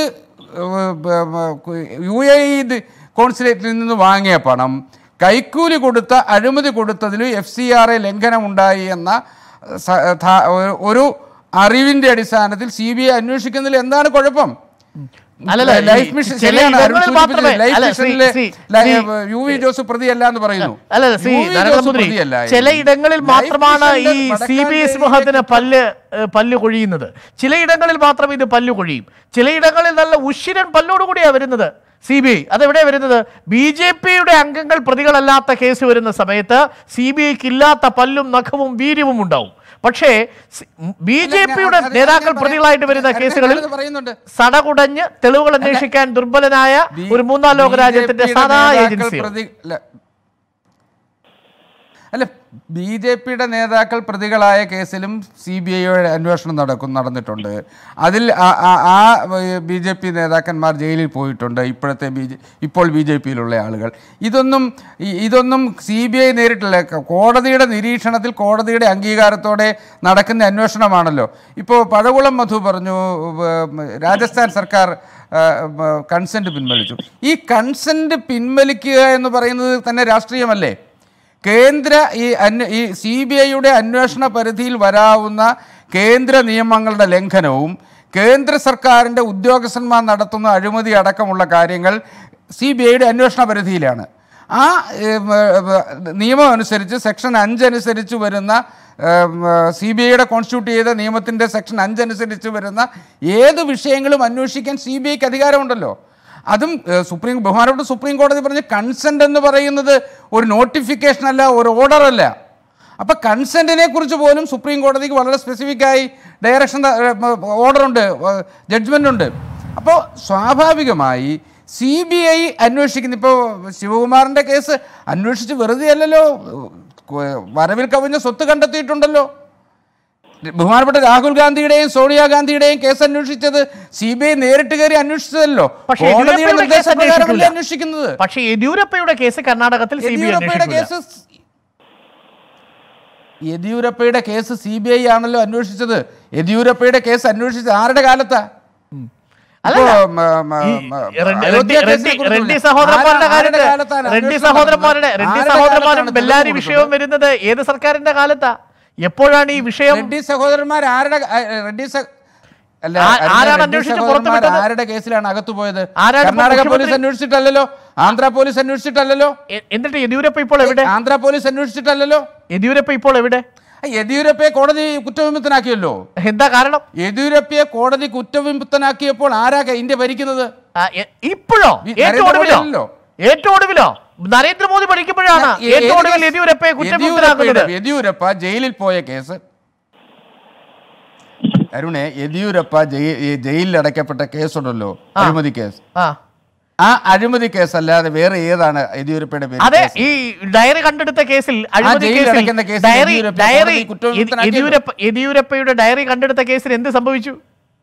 യു എ ഇ കോൺസുലേറ്റിൽ നിന്ന് വാങ്ങിയ പണം കൈക്കൂലി കൊടുത്ത അഴിമതി കൊടുത്തതിൽ എഫ് സി ആർ എ ലംഘനമുണ്ടായി എന്ന സ- ധാ- ഒരു- ഒരു അറിവിന്റെ അടിസ്ഥാനത്തിൽ സി ബി ഐ അന്വേഷിക്കുന്നതിൽ എന്താണ് കുഴപ്പം അല്ലല്ല, ഈ ലൈഫ് മിഷൻ ചില ശരിയാണ്, അരുൺ ഇടങ്ങളിൽ സൂചിപ്പിച്ചത് മാത്രമേ- ലൈഫ് അല്ല, മിഷനിലെ ശ്രീ- ലൈ- ശ്രീ- യു വി ജോസ് പ്രതിയല്ല എന്ന് പറയുന്നു അല്ല ശ്രീ യു വി ജോസ് നരേന്ദ്രമോദി പ്രതിയല്ല. ചിലയിടങ്ങളിൽ ലൈഫ് മാത്രമാണ് ഈ മിഷനിലെ സി ബി എസ് വടക്കാഞ്ചേരിയിലെ സിംഹത്തിന് പല്ല് ഏഹ്, പല്ല് കൊഴിയുന്നത് ചിലയിടങ്ങളിൽ മാത്രം ഇത് പല്ല് കൊഴിയും ചിലയിടങ്ങളിൽ നല്ല ഉഷിരൻ പല്ലോടുകൂടിയാണ് വരുന്നത് സി ബി ഐ അതെവിടെയാണ് വരുന്നത് ബി ജെ പിയുടെ അംഗങ്ങൾ പ്രതികളല്ലാത്ത കേസ് വരുന്ന സമയത്ത് സി ബി ഐക്ക് ഇല്ലാത്ത പല്ലും നഖവും വീര്യവും ഉണ്ടാവും പക്ഷേ ബി ജെ പിയുടെ അത് നേതാക്കൾ ഞാൻ പ്രതികളായിട്ട് വരുന്ന പറയാം. കേസുകളിൽ ഞാനത് പറയുന്നുണ്ട്. സടകുടഞ്ഞ് തെളിവുകൾ അന്വേഷിക്കാൻ ദുർബലനായ ബി- ഒരു മൂന്നാം ലോക രാജ്യത്തിന്റെ BJP യുടെ സാധാ നേതാക്കൾ ഏജൻസിയോ പ്രതി- അല്ല. അല്ല ബി ജെ പിയുടെ നേതാക്കൾ പ്രതികളായ കേസിലും സി ബി ഐയുടെ അന്വേഷണം നടക്കും നടന്നിട്ടുണ്ട് അതിൽ ആ- ആ- ആ ബി ജെ പി നേതാക്കന്മാർ ജയിലിൽ പോയിട്ടുണ്ട് ഇപ്പോഴത്തെ ബി ജെ ഇപ്പോൾ ബി ജെ പിയിലുള്ള ആളുകൾ ഇതൊന്നും ഈ- ഇതൊന്നും സി ബി ഐ നേരിട്ടില്ല ക- കോടതിയുടെ നിരീക്ഷണത്തിൽ കോടതിയുടെ അംഗീകാരത്തോടെ നടക്കുന്ന അന്വേഷണമാണല്ലോ ഇപ്പോൾ പഴകുളം മധു പറഞ്ഞു ഉം, രാജസ്ഥാൻ സർക്കാർ കൺസെൻറ്റ് പിൻവലിച്ചു ഈ കൺസെൻറ്റ് പിൻവലിക്കുക എന്ന് പറയുന്നത് തന്നെ രാഷ്ട്രീയമല്ലേ കേന്ദ്ര ഈ അന്വ ഈ സി ബി ഐയുടെ അന്വേഷണ പരിധിയിൽ വരാവുന്ന കേന്ദ്ര നിയമങ്ങളുടെ ലംഘനവും കേന്ദ്ര സർക്കാരിൻ്റെ ഉദ്യോഗസ്ഥന്മാർ നടത്തുന്ന അഴിമതി അടക്കമുള്ള കാര്യങ്ങൾ സി ബി ഐയുടെ അന്വേഷണ പരിധിയിലാണ് ആ ഏം, ഏ, നിയമം അനുസരിച്ച് സെക്ഷൻ അഞ്ച് അനുസരിച്ച് വരുന്ന സി ബി ഐയുടെ കോൺസ്റ്റിറ്റ്യൂട്ട് ചെയ്ത നിയമത്തിൻ്റെ സെക്ഷൻ അഞ്ച് അനുസരിച്ച് വരുന്ന ഏത് വിഷയങ്ങളും അന്വേഷിക്കാൻ സി ബി ഐക്ക് അധികാരമുണ്ടല്ലോ അതും ഏഹ്, സുപ്രീം ബഹുമാനപ്പെട്ട സുപ്രീം കോടതി പറഞ്ഞ കൺസെന്റ് എന്ന് പറയുന്നത് ഒരു നോട്ടിഫിക്കേഷൻ അല്ല ഒരു ഓർഡർ അല്ല അപ്പം കൺസെന്റിനെ കുറിച്ച് പോലും സുപ്രീം കോടതിക്ക് വളരെ സ്പെസിഫിക് ആയി ഡയറക്ഷൻ ഓർഡർ ഉണ്ട് ജഡ്ജ്മെന്റ് ഉണ്ട് അപ്പോൾ സ്വാഭാവികമായി സി ബി ഐ അന്വേഷിക്കുന്ന ഇപ്പോൾ ശിവകുമാറിൻ്റെ കേസ് അന്വേഷിച്ച് വെറുതെ അല്ലല്ലോ ഏഹ്, വരവിൽ കവിഞ്ഞ സ്വത്ത് കണ്ടെത്തിയിട്ടുണ്ടല്ലോ ബഹുമാനപ്പെട്ട രാഹുൽ ഗാന്ധിയുടെയും സോണിയാഗാന്ധിയുടെയും കേസ് അന്വേഷിച്ചത് സി ബി ഐ നേരിട്ട് കയറി അന്വേഷിച്ചതല്ലോ പക്ഷേ കോടതിയുടെ യെദ്യൂരപ്പയുടെ കേസ് നിർദ്ദേശപ്രകാരമല്ലേ അന്വേഷിക്കില്ല. അന്വേഷിക്കുന്നത് പക്ഷേ യെദ്യൂരപ്പയുടെ കേസ് കർണാടകത്തിൽ സി ബി ഐ യെദ്യൂരപ്പയുടെ അന്വേഷിക്കില്ല കേസ് യെദ്യൂരപ്പയുടെ കേസ് സി ബി ഐ ആണല്ലോ അന്വേഷിച്ചത് യെദ്യൂരപ്പയുടെ കേസ് അന്വേഷിച്ചത് ആരുടെ കാലത്താ അല്ലല്ല. ഇപ്പോ, മ, മ, ഈ മ, റെഡ്ഡി- അയോധ്യ റെഡ്ഡി- കേസിനെ കുറിച്ച് റെഡ്ഡി പറഞ്ഞില്ല. സഹോദരന്മാരുടെ ആരുടെ- ആരുടെ കാര്യത്തിൽ കാലത്താണ് റെഡ്ഡി അന്വേഷണം സഹോദരന്മാരുടെ നടന്നത്? റെഡ്ഡി ആരുടെ സഹോദരന്മാരും കാലത്താണ് ബെല്ലാരി തെളിവ് വിഷയവും കൊടുത്തത്? വരുന്നത് ഏത് സർക്കാരിന്റെ കാലത്താ എപ്പോഴാണ് ഈ വിഷയം റെഡ്ഡി സഹോദരന്മാർ ആരുടെ ആ, റെഡ്ഡി സ- അല്ല ആ- അരുണേ, ആരാണ് റെഡ്ഡി അന്വേഷിച്ച് സഹോദരന്മാർ പുറത്തുവിട്ടത്? ആരുടെ കേസിലാണ് അകത്തു പോയത് ആരാണ് ഇപ്പോ കർണാടക മുഖ്യമന്ത്രി? പോലീസ് അന്വേഷിച്ചിട്ടല്ലല്ലോ ആന്ധ്ര പോലീസ് അന്വേഷിച്ചിട്ടല്ലല്ലോ എ- എന്നിട്ട് യെദ്യൂരപ്പ ഇപ്പോൾ എവിടെ ആന്ധ്ര പോലീസ് അന്വേഷിച്ചിട്ടല്ലല്ലോ യെദ്യൂരപ്പ ഇപ്പോൾ എവിടെ ആ, യെദ്യൂരപ്പയെ കോടതി കുറ്റവിമുക്തനാക്കിയല്ലോ എന്താ കാരണം യെദ്യൂരപ്പയെ കോടതി കുറ്റവിമുക്തനാക്കിയപ്പോൾ ആരാ ക- ഇന്ത്യ ഭരിക്കുന്നത് ആ, എ- ഇപ്പോഴോ ഈ ഏറ്റവും ഒടുവിലോ നരേന്ദ്രമോദിയല്ലല്ലോ. ഏറ്റവും ഒടുവിലോ നരേന്ദ്രമോദി ഭരിക്കുമ്പോഴാണ് ഏ- ഏറ്റവും ഏത് ഒടുവിൽ കേസ്? യെദ്യൂരപ്പയെ കുറ്റമുക്തനാക്കുന്നത് യെദ്യൂരപ്പയുടെ- യെദ്യൂരപ്പ ജയിലിൽ പോയ കേസ് അരുണെ യെദ്യൂരപ്പ ജയി- ഈ ജയിലിൽ അടയ്ക്കപ്പെട്ട കേസുണ്ടല്ലോ അഴിമതി കേസ് ആ ആ അഴിമതി കേസല്ലാതെ വേറെ ഏതാണ് യെദ്യൂരപ്പയുടെ പേരിൽ അതെ കേസ്? ഈ ഡയറി കണ്ടെടുത്ത കേസിൽ അഴിമതി ജയിലിൽ കേസിൽ അടയ്ക്കുന്ന കേസിൽ ഡയറി യെദ്യൂരപ്പ ഡയറി കോടതി കുറ്റവിമുക്തനാക്കിയല്ലോ. യെദ്യൂരപ്പ യെദ്യൂരപ്പയുടെ ഡയറി കണ്ടെടുത്ത കേസിൽ എന്ത് സംഭവിച്ചു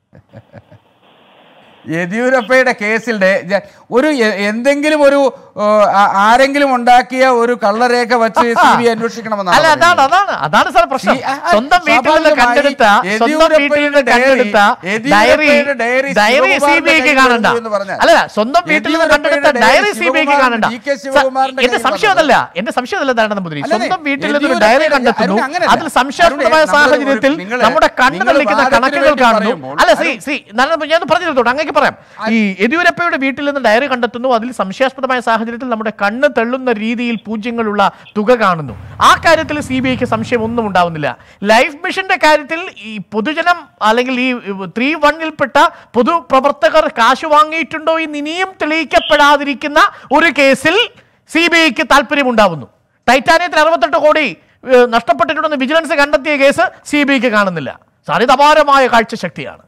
യെദ്യൂരപ്പയുടെ കേസിൽ ഡേ- ജ- ഒരു എ- എന്തെങ്കിലും ഒരു ഓ, ആ- ആരെങ്കിലും ഉണ്ടാക്കിയ ഒരു കള്ളരേഖ വെച്ച് സി ബി ഐ അന്വേഷിക്കണമെന്നാണ് അല്ല അതാണ് പറയുന്നത്. അതാണ് അതാണ് സാർ പ്രശ്നം ഈ- ആ, ആ, സ്വന്തം വീട്ടിൽ നിന്ന് സ്വാഭാവികമായി കണ്ടെടുത്ത സ്വന്തം വീട്ടിൽ നിന്ന് യെദ്യൂരപ്പയുടെ കണ്ടെടുത്ത ഡയറി- ഡയറി യെദ്യൂരപ്പയുടെ ഡയറി ഡയറി സി ശിവകുമാറിന്റെ ബി ഐക്ക് കയ്യിൽ കാണണ്ട വരുന്നു എന്ന് പറഞ്ഞാൽ. അല്ല സ്വന്തം വീട്ടിൽ നിന്ന് കണ്ടെടുത്ത യെദ്യൂരപ്പയുടെ ഡയറി ഡയറി സി ബി ഐക്ക് ശിവകുമാറിന്റെ കാണണ്ട ഡി കെ ശിവകുമാറിന്റെ എന്റെ കയ്യിൽ സംശയം വന്നത്. അതല്ല എന്റെ സംശയം അതല്ല ധാരണ നമ്പൂതിരി അല്ലല്ലേ, സ്വന്തം വീട്ടിൽ നിന്ന് യെദ്യൂരപ്പയുടെ ഡയറി ഡയറി കണ്ടെത്തുന്നു അങ്ങനെയല്ല. അതിൽ സംശയാസ്പദമായ അരുണേ, നമ്മള് ഒരു- സാഹചര്യത്തിൽ നിങ്ങള് നമ്മുടെ കണ്ണ് നിങ്ങള് തള്ളിക്കുന്ന വാദത്തിന് കണക്കുകൾ വേണ്ടി കാണുന്നു പറയുമ്പോൾ, അല്ല സി സി നാരായണ ഞാൻ പറഞ്ഞു തീർത്തോട്ടെ അങ്ങേക്ക് പറയാം ഈ യെദ്യൂരപ്പയുടെ വീട്ടിൽ നിന്ന് ഡയറി കണ്ടെത്തുന്നു അതിൽ സംശയാസ്പദമായ സാഹചര്യത്തിൽ നമ്മുടെ കണ്ണ് തള്ളുന്ന രീതിയിൽ പൂജ്യങ്ങളുള്ള തുക കാണുന്നു ആ കാര്യത്തിൽ സി ബി ഐക്ക് സംശയം ഒന്നും ഉണ്ടാവുന്നില്ല ലൈഫ് മിഷന്റെ കാര്യത്തിൽ ഈ പൊതുജനം അല്ലെങ്കിൽ ഈ ത്രീ വണ്ണിൽപ്പെട്ട പൊതുപ്രവർത്തകർ കാശ് വാങ്ങിയിട്ടുണ്ടോ എന്ന് ഇനിയും തെളിയിക്കപ്പെടാതിരിക്കുന്ന ഒരു കേസിൽ സി ബി ഐക്ക് താല്പര്യമുണ്ടാവുന്നു ടൈറ്റാനിയത്തിൽ അറുപത്തെട്ട് കോടി ഏഹ്, നഷ്ടപ്പെട്ടിട്ടുണ്ടെന്ന് വിജിലൻസ് കണ്ടെത്തിയ കേസ് സി ബി ഐക്ക് കാണുന്നില്ല സാർ ഇത് അപാരമായ കാഴ്ചശക്തിയാണ്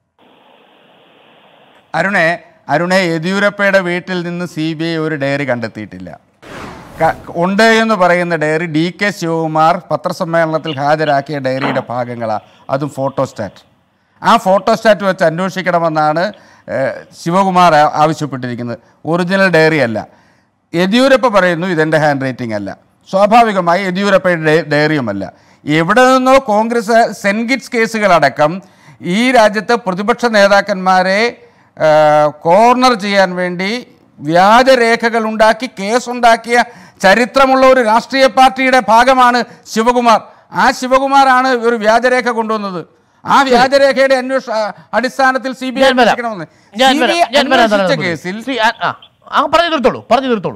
അരുണെ അരുണെ യെദ്യൂരപ്പയുടെ വീട്ടിൽ നിന്ന് സി ബി ഐ ഒരു ഡയറി കണ്ടെത്തിയിട്ടില്ല ക- ഉണ്ട് എന്ന് പറയുന്ന ഡയറി ഡി കെ ശിവകുമാർ പത്രസമ്മേളനത്തിൽ ഹാജരാക്കിയ ഡയറിയുടെ ഭാഗങ്ങളാണ് അതും ഫോട്ടോസ്റ്റാറ്റ് ആ ഫോട്ടോസ്റ്റാറ്റ് വെച്ച് അന്വേഷിക്കണമെന്നാണ് ഏഹ്, ശിവകുമാർ ആ- ആവശ്യപ്പെട്ടിരിക്കുന്നത് ഒറിജിനൽ ഡയറി അല്ല യെദ്യൂരപ്പ പറയുന്നു ഇതെൻ്റെ ഹാൻഡ് റൈറ്റിംഗ് അല്ല സ്വാഭാവികമായി യെദ്യൂരപ്പയുടെ ഡയ- ഡയറിയുമല്ല എവിടെ നിന്നോ കോൺഗ്രസ് സെൻഗിറ്റ്സ് കേസുകളടക്കം ഈ രാജ്യത്തെ പ്രതിപക്ഷ നേതാക്കന്മാരെ ആ, കോർണർ ചെയ്യാൻ വേണ്ടി വ്യാജരേഖകൾ ഉണ്ടാക്കി കേസുണ്ടാക്കിയ ചരിത്രമുള്ള ഒരു രാഷ്ട്രീയ പാർട്ടിയുടെ ഭാഗമാണ് ശിവകുമാർ ആ ശിവകുമാറാണ് ഒരു വ്യാജരേഖ കൊണ്ടുവന്നത് ആ വ്യാജരേഖയുടെ അന്വേഷ അടിസ്ഥാനത്തിൽ സി ബി ഐ ഞാൻ വരാം അന്വേഷിക്കണമെന്ന് ഞാൻ CBI വരാം ഞാൻ വരാം അന്വേഷിച്ച ധാരാളം കേസിൽ ശ്രീ ആ ആ, ആ പറഞ്ഞു തീർത്തോളൂ പറഞ്ഞു തീർത്തോളൂ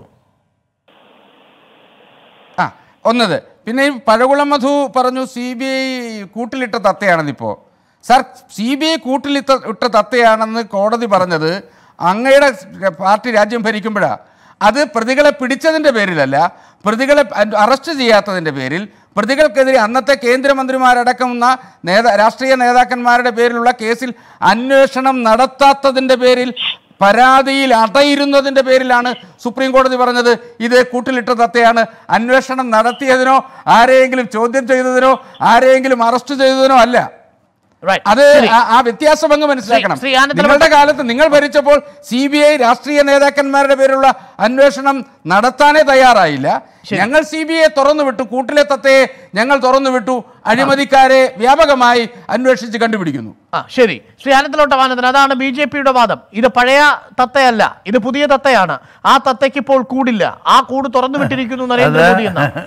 ആ ഒന്നത് പിന്നെ ഈ പഴകുളം മധു പറഞ്ഞു സി ബി ഐ കൂട്ടിലിട്ട തത്തയാണെന്നിപ്പോൾ സാർ സി ബി ഐ കൂട്ടിലിട്ട ഇട്ട തത്തയാണെന്ന് കോടതി പറഞ്ഞത് അങ്ങയുടെ പാർട്ടി രാജ്യം ഭരിക്കുമ്പോഴാണ് അത് പ്രതികളെ പിടിച്ചതിൻ്റെ പേരിലല്ല പ്രതികളെ അ- അറസ്റ്റ് ചെയ്യാത്തതിൻ്റെ പേരിൽ പ്രതികൾക്കെതിരെ അന്നത്തെ കേന്ദ്രമന്ത്രിമാരടക്കമുള്ള നേതാ രാഷ്ട്രീയ നേതാക്കന്മാരുടെ പേരിലുള്ള കേസിൽ അന്വേഷണം നടത്താത്തതിൻ്റെ പേരിൽ പരാതിയിൽ അടയിരുന്നതിൻ്റെ പേരിലാണ് സുപ്രീം കോടതി പറഞ്ഞത് ഇത് കൂട്ടിലിട്ട തത്തയാണ് അന്വേഷണം നടത്തിയതിനോ ആരെയെങ്കിലും ചോദ്യം ചെയ്തതിനോ ആരെയെങ്കിലും അറസ്റ്റ് ചെയ്തതിനോ അല്ല Right. അത് ശരി. ആ- ആ വ്യത്യാസം അങ്ങ് മനസ്സിലാക്കണം ശ്രീ ആനന്ദൻ നിങ്ങളുടെ കാലത്ത് നിങ്ങൾ ഭരിച്ചപ്പോൾ സി ബി ഐ രാഷ്ട്രീയ നേതാക്കന്മാരുടെ പേരിലുള്ള അന്വേഷണം നടത്താനേ തയ്യാറായില്ല ഞങ്ങൾ സി ബി ഐ തുറന്നു വിട്ടു കൂട്ടിലെ തത്തയെ ഞങ്ങൾ തുറന്നു വിട്ടു അഴിമതിക്കാരെ വ്യാപകമായി അന്വേഷിച്ച് കണ്ടുപിടിക്കുന്നു ആ ശരി ശ്രീ അനന്തലോട്ടവാനന്ദൻ അതാണ് ബി ജെ പിയുടെ വാദം ഇത് പഴയ തത്തയല്ല ഇത് പുതിയ തത്തയാണ് ആ തത്തയ്ക്ക് ഇപ്പോൾ കൂടില്ല ആ കൂട് തുറന്നു വിട്ടിരിക്കുന്നു നരേന്ദ്രമോദി എന്നാണ്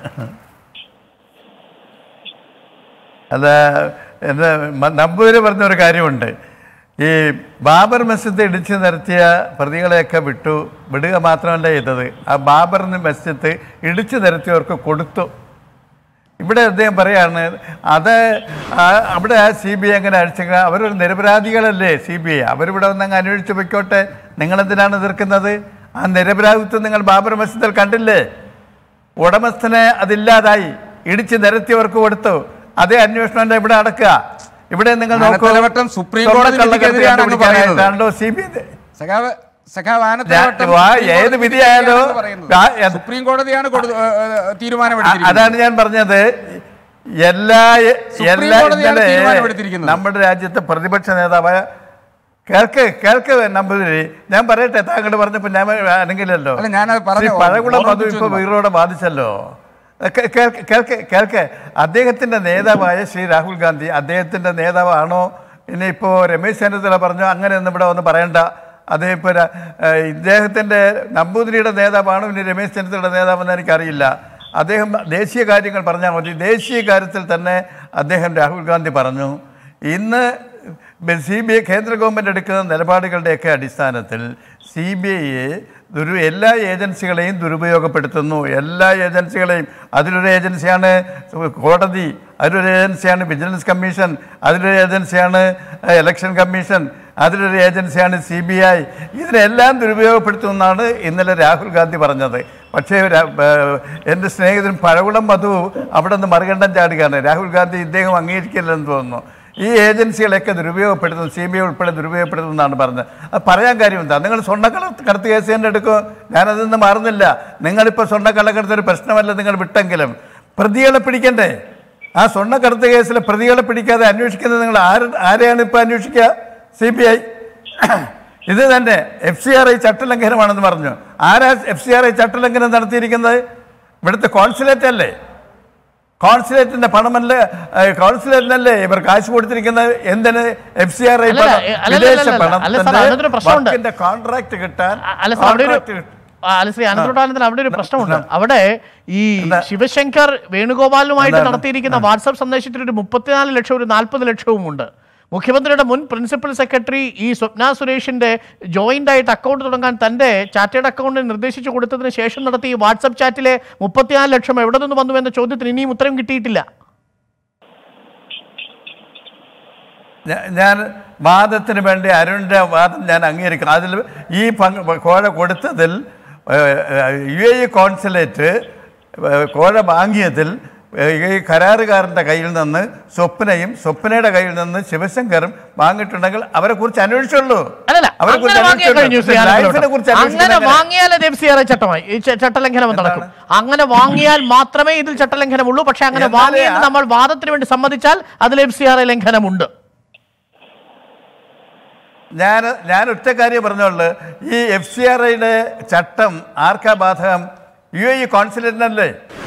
അത് എന്താ മ- നമ്പൂതിരി പറഞ്ഞ ഒരു കാര്യമുണ്ട് ഈ ബാബർ മസ്ജിദ് ഇടിച്ചു നിരത്തിയ പ്രതികളെയൊക്കെ വിട്ടു വിടുക മാത്രമല്ല ചെയ്തത് ആ ബാബറിന് മസ്ജിദ് ഇടിച്ചു നിരത്തിയവർക്ക് കൊടുത്തു ഇവിടെ അദ്ദേഹം പറയാണ് അത് ആ- അവിടെ ആ സി ബി ഐ അങ്ങനെ അഴിച്ചെങ്കിൽ അവരൊരു നിരപരാധികളല്ലേ സി ബി ഐ അവരിവിടെ വന്നങ്ങ് അന്വേഷിച്ച് പൊയ്ക്കോട്ടെ നിങ്ങളെന്തിനാണ് എതിർക്കുന്നത് ആ നിരപരാധിത്വം നിങ്ങൾ ബാബർ മസ്ജിദിൽ കണ്ടില്ലേ ഉടമസ്ഥനെ അതില്ലാതായി ഇടിച്ച് നിരത്തിയവർക്ക് കൊടുത്തു അതേ അന്വേഷണം ഇവിടെ അടക്കുക ഇവിടെ നിങ്ങൾ നോക്കൂ ആനത്തലവട്ടം സുപ്രീം കോടതി വിധിക്കെതിരെയാണ് അങ്ങ് പറയുന്നത്. കണ്ടുപിടിക്കാനായിട്ടാണല്ലോ സി ബി ഐ സഖാവ് സഖാവ് ആനത്തലവട്ടം ഞാൻ- വാ, സുപ്രീം ഏത് കോടതി വിധിയായാലോ, വിധിയാണെന്ന് പറയുന്നത്. ആ, ഏത്- സുപ്രീം കോടതിയാണ് കൊടു- ഏ, ഏ, അ- തീരുമാനമെടുത്തിരിക്കുന്നത് അതാണ് ഞാൻ പറഞ്ഞത് എല്ലാ സുപ്രീം എല്ലാ കോടതിയാണ് ഇന്നലെ തീരുമാനമെടുത്തിരിക്കുന്നത്. നമ്മുടെ രാജ്യത്തെ പ്രതിപക്ഷ നേതാവായ കേൾക്ക് കേൾക്ക് നമ്പൂതിരി ഞാൻ പറയട്ടെ താങ്കൾ പറഞ്ഞപ്പോൾ ഞാൻ അനങ്ങില്ലല്ലോ അല്ല, ഞാനത് പറഞ്ഞു. ശ്രീ പഴകുളം മധു ഓർമ്മിപ്പിച്ചു ഇപ്പൊ എന്ന് വീറോടെ ബാധിച്ചല്ലോ കേ- കേൾക്ക് കേൾക്ക് കേൾക്ക് അദ്ദേഹത്തിന്റെ നേതാവായ ശ്രീ രാഹുൽ ഗാന്ധി അദ്ദേഹത്തിന്റെ നേതാവാണോ ഇനി ഇപ്പോൾ രമേശ് ചെന്നിത്തല പറഞ്ഞു അങ്ങനെയൊന്നും ഇവിടെ വന്ന് പറയണ്ട അദ്ദേഹം ഇപ്പോൾ ര- ഏഹ് ഇദ്ദേഹത്തിൻ്റെ നമ്പൂതിരിയുടെ നേതാവാണോ ഇനി രമേശ് ചെന്നിത്തലയുടെ നേതാവെന്ന് എനിക്കറിയില്ല അദ്ദേഹം ദേശീയ കാര്യങ്ങൾ പറഞ്ഞാൽ മതി ദേശീയ കാര്യത്തിൽ തന്നെ അദ്ദേഹം രാഹുൽ ഗാന്ധി പറഞ്ഞു ഇന്ന് സി ബി ഐ കേന്ദ്ര ഗവൺമെൻറ് എടുക്കുന്ന നിലപാടുകളുടെയൊക്കെ അടിസ്ഥാനത്തിൽ സി ബി ഐയെ ദുരു എല്ലാ ഏജൻസികളെയും ദുരുപയോഗപ്പെടുത്തുന്നു എല്ലാ ഏജൻസികളെയും അതിലൊരു ഏജൻസിയാണ് കോടതി അതിലൊരു ഏജൻസിയാണ് വിജിലൻസ് കമ്മീഷൻ അതിലൊരു ഏജൻസിയാണ് ഇലക്ഷൻ കമ്മീഷൻ അതിലൊരു ഏജൻസിയാണ് സി ബി ഐ ഇതിനെല്ലാം ദുരുപയോഗപ്പെടുത്തുമെന്നാണ് ഇന്നലെ രാഹുൽ ഗാന്ധി പറഞ്ഞത് പക്ഷേ ര- ഏഹ് എൻ്റെ സ്നേഹിതൻ പഴകുളം മധു അവിടെ നിന്ന് മറുകണ്ഠം ചാടുകയാണ് രാഹുൽ ഗാന്ധി ഇദ്ദേഹം അംഗീകരിക്കില്ലെന്ന് തോന്നുന്നു ഈ ഏജൻസികളെയൊക്കെ ദുരുപയോഗപ്പെടുത്തുന്നു സി ബി ഐ ഉൾപ്പെടെ ദുരുപയോഗപ്പെടുത്തുന്നു എന്നാണ് പറഞ്ഞത് അത് പറയാൻ കാര്യം എന്താ നിങ്ങൾ സ്വർണ്ണക്കടത്ത് കടത്ത് കേസ് തന്നെ എടുക്കും ഞാനതിൽ നിന്ന് മാറുന്നില്ല നിങ്ങളിപ്പോൾ സ്വർണ്ണക്കള്ളക്കടത്ത് ഒരു പ്രശ്നമല്ല നിങ്ങൾ വിട്ടെങ്കിലും പ്രതികളെ പിടിക്കണ്ടേ ആ സ്വർണ്ണക്കടത്ത് കേസിലെ പ്രതികളെ പിടിക്കാതെ അന്വേഷിക്കുന്നത് നിങ്ങൾ ആര് ആരെയാണ് ഇപ്പോൾ അന്വേഷിക്കുക സി ബി ഐ ഇത് തന്നെ എഫ് സി ആർ ഐ ചട്ടലംഘനമാണെന്ന് പറഞ്ഞു ആരാ എഫ് സി ആർ ഐ ചട്ടലംഘനം നടത്തിയിരിക്കുന്നത് ഇവിടുത്തെ കോൺസുലേറ്റ് അല്ലേ കോൺസുലേറ്റിന്റെ പണമല്ല ഏഹ്, കോൺസുലേറ്റിനല്ലേ ഇവർ കാശ് കൊടുത്തിരിക്കുന്നത് എന്തിന് എഫ് സി ആർ ഐ അല്ല, അല്ല, അല്ല, വിദേശ അല്ല, പണം അല്ല, സാർ, അതിനൊരു പ്രശ്നമുണ്ട്. വർക്കിന്റെ കോൺട്രാക്ട് കിട്ടാൻ അ- അല്ല സാർ അവിടെ ഒരു contract കിട്ടാൻ. ആ, അല്ല ശ്രീ അനന്തപുരാനന്ദൻ അവിടെ ഒരു പ്രശ്നമുണ്ട് അവിടെ ഈ ശിവശങ്കർ വേണുഗോപാലുമായിട്ട് എന്താണ്? നടത്തിയിരിക്കുന്ന വാട്സപ്പ് സന്ദേശത്തിൽ ഒരു മുപ്പത്തിനാല് ലക്ഷം ഒരു നാൽപ്പത് ലക്ഷവും ഉണ്ട് മുഖ്യമന്ത്രിയുടെ മുൻ പ്രിൻസിപ്പൽ സെക്രട്ടറി ഈ സ്വപ്ന സുരേഷിന്റെ ജോയിന്റ് ആയിട്ട് അക്കൗണ്ട് തുടങ്ങാൻ തന്റെ ചാർട്ടേഡ് അക്കൗണ്ടിന് നിർദ്ദേശിച്ചു കൊടുത്തതിന് ശേഷം നടത്തിയ ഈ വാട്സപ്പ് ചാറ്റിലെ മുപ്പത്തിനാല് ലക്ഷം എവിടെ നിന്ന് വന്നു എന്ന ചോദ്യത്തിന് ഇനിയും ഉത്തരം കിട്ടിയിട്ടില്ല ഞാ- ഞാൻ വാദത്തിന് വേണ്ടി അരുണിൻ്റെ വാദം ഞാൻ അംഗീകരിക്കും അതിൽ ഈ പങ്ക് കോഴ കൊടുത്തതിൽ യു എ ഇ കോൺസുലേറ്റ് ഏഹ്, കോഴ വാങ്ങിയതിൽ ഏഹ്, ഈ കരാറുകാരൻ്റെ കയ്യിൽ നിന്ന് സ്വപ്നയും സ്വപ്നയുടെ കയ്യിൽ നിന്ന് ശിവശങ്കറും വാങ്ങിയിട്ടുണ്ടെങ്കിൽ അവരെ കുറിച്ച് അന്വേഷിച്ചുള്ളൂ അല്ലല്ല അവരെ അങ്ങനെ വാങ്ങിയാൽ കഴിഞ്ഞു ശ്രീ ലൈഫിനെ ആനന്ദപുരം. കുറിച്ച് അങ്ങനെ അന്വേഷിക്കുന്നത് വാങ്ങിയാൽ അത് എഫ് സി ആർ ചട്ടമായി ഈ ച- ചട്ടലംഘനം നടക്കും അങ്ങനെ വാങ്ങിയാൽ മാത്രമേ ഇതിൽ ചട്ടലംഘനമുള്ളൂ പക്ഷെ അങ്ങനെ എന്നാലേ വാങ്ങിയെന്ന് ആ- നമ്മൾ വാദത്തിന് വേണ്ടി സമ്മതിച്ചാൽ അതിൽ എഫ് സി ആർ ലംഘനമുണ്ട് ഞാൻ ഞാൻ ഒറ്റ കാര്യം പറഞ്ഞോളൂ ഈ എഫ് സി ആർ ഐയുടെ ചട്ടം ആർക്കാ ബാധകം യു എ ഇ കോൺസുലേറ്റിനല്ലേ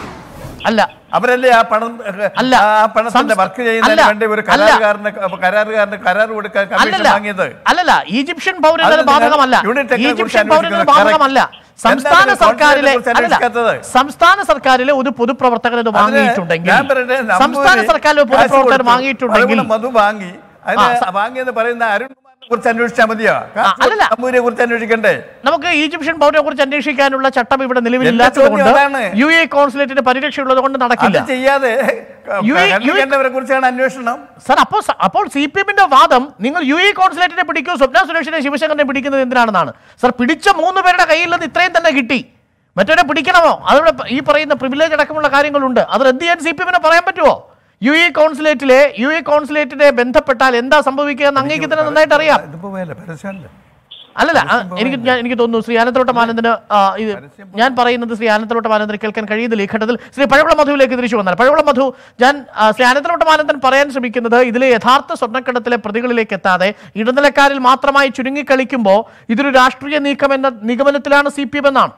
അല്ല അവരല്ലേ ആ പണം അല്ല. ആ പണത്തിന്റെ സംസ്ഥ- വർക്ക് ചെയ്യുന്നതിന് അല്ല. വേണ്ടി ഒരു അല്ല. കരാറുകാരന് കരാറുകാരന് കരാർ കൊടുക്കാൻ കമ്മീഷൻ അല്ലല്ല വാങ്ങിയത് അല്ലല്ല ഈജിപ്ഷ്യൻ പൗരന് അത് അത് ബാധകമല്ല നിങ്ങൾ യൂണിറ്റ് ടെക്കിനെ കുറിച്ച് ഈജിപ്ഷ്യൻ പൗരന് അത് അന്വേഷിക്കുന്നത് ബാധകമല്ല correct. സംസ്ഥാന എന്താണ് സർക്കാരിലെ കോൺസുലേറ്റിനെ കുറിച്ച് അല്ലല്ല അന്വേഷിക്കാത്തത്? സംസ്ഥാന സർക്കാരിലെ ഒരു പൊതുപ്രവർത്തകൻ ഇത് വാങ്ങിയിട്ടുണ്ടെങ്കിൽ ഞാൻ പറയട്ടെ, നമ്പൂതിരി സംസ്ഥാന സർക്കാരിലെ ഒരു കാശ് പൊതുപ്രവർത്തകൻ കൊടുത്തു. വാങ്ങിയിട്ടുണ്ടെങ്കിൽ അതുകൊണ്ട് മധു വാങ്ങി അതിന് ആ, സ- വാങ്ങിയെന്ന് പറയുന്ന അരുൺകുമാറിനെ കുറിച്ച് അന്വേഷിച്ചാൽ മതിയോ അല്ലല്ല. നമ്പൂരിയെ കുറിച്ച് അന്വേഷിക്കണ്ടേ നമുക്ക് ഈജിപ്ഷ്യൻ പൗരനെ കുറിച്ച് അന്വേഷിക്കാനുള്ള ചട്ടം ഇവിടെ എന്റെ നിലവിലില്ലാത്തത് ചോദ്യം കൊണ്ട് അതാണ്. യു എ കോൺസുലേറ്റിന്റെ പരിരക്ഷയുള്ളത് കൊണ്ട് അത് നടക്കില്ല ചെയ്യാതെ യു എ- യു എ- കണ്ടുപിടിക്കേണ്ടവരെ കുറിച്ചാണ് അന്വേഷണം സർ അപ്പോൾ സ- അപ്പോൾ സി പി എമ്മിന്റെ വാദം നിങ്ങൾ യു എ കോൺസുലേറ്റിനെ പിടിക്കൂ സ്വപ്ന സുരേഷിനെ ശിവശങ്കറിനെ പിടിക്കുന്നത് എന്തിനാണെന്നാണ് സർ പിടിച്ച മൂന്ന് പേരുടെ കയ്യിൽ നിന്ന് ഇത്രയും തന്നെ കിട്ടി മറ്റവരെ പിടിക്കണമോ അതവിടെ ഈ പറയുന്ന പ്രിവിലേജ് അടക്കമുള്ള കാര്യങ്ങളുണ്ട് അത് റദ്ദ് ചെയ്യാൻ സി പി എമ്മിനെ പറയാൻ പറ്റുമോ യു എ കോൺസുലേറ്റിലെ യു എ കോൺസുലേറ്റിനെ ബന്ധപ്പെട്ടാൽ എന്താ സംഭവിക്കുക എന്ന് അങ്ങേക്ക് തന്നെ നന്നായിട്ട് അറിയാം ഇതിപ്പോ വേല പരസ്യമല്ല അല്ലല്ല ആ, എനിക്ക് ഞാൻ എനിക്ക് തോന്നുന്നു ശ്രീ ആനന്ദലോട്ട മാനന്ദന് ആ, ഇത് ഞാൻ പറയുന്നത് ശ്രീ ആനന്ദലോട്ട മാനന്ദന് കേൾക്കാൻ കഴിയുന്നില്ല ഈ ഘട്ടത്തിൽ ശ്രീ പഴകുളം മധുവിലേക്ക് തിരിച്ചു വന്നാൽ പഴകുളം മധു ഞാൻ ആ, ശ്രീ ആനന്ദലോട്ട മാനന്ദൻ പറയാൻ ശ്രമിക്കുന്നത് ഇതിലെ യഥാർത്ഥ സ്വർണ്ണക്കടത്തിലെ പ്രതികളിലേക്ക് എത്താതെ ഇടനിലക്കാരിൽ മാത്രമായി ചുരുങ്ങിക്കളിക്കുമ്പോൾ ഇതൊരു രാഷ്ട്രീയ നീക്കം എന്ന നിഗമനത്തിലാണ് സി പി എം എന്നാണ്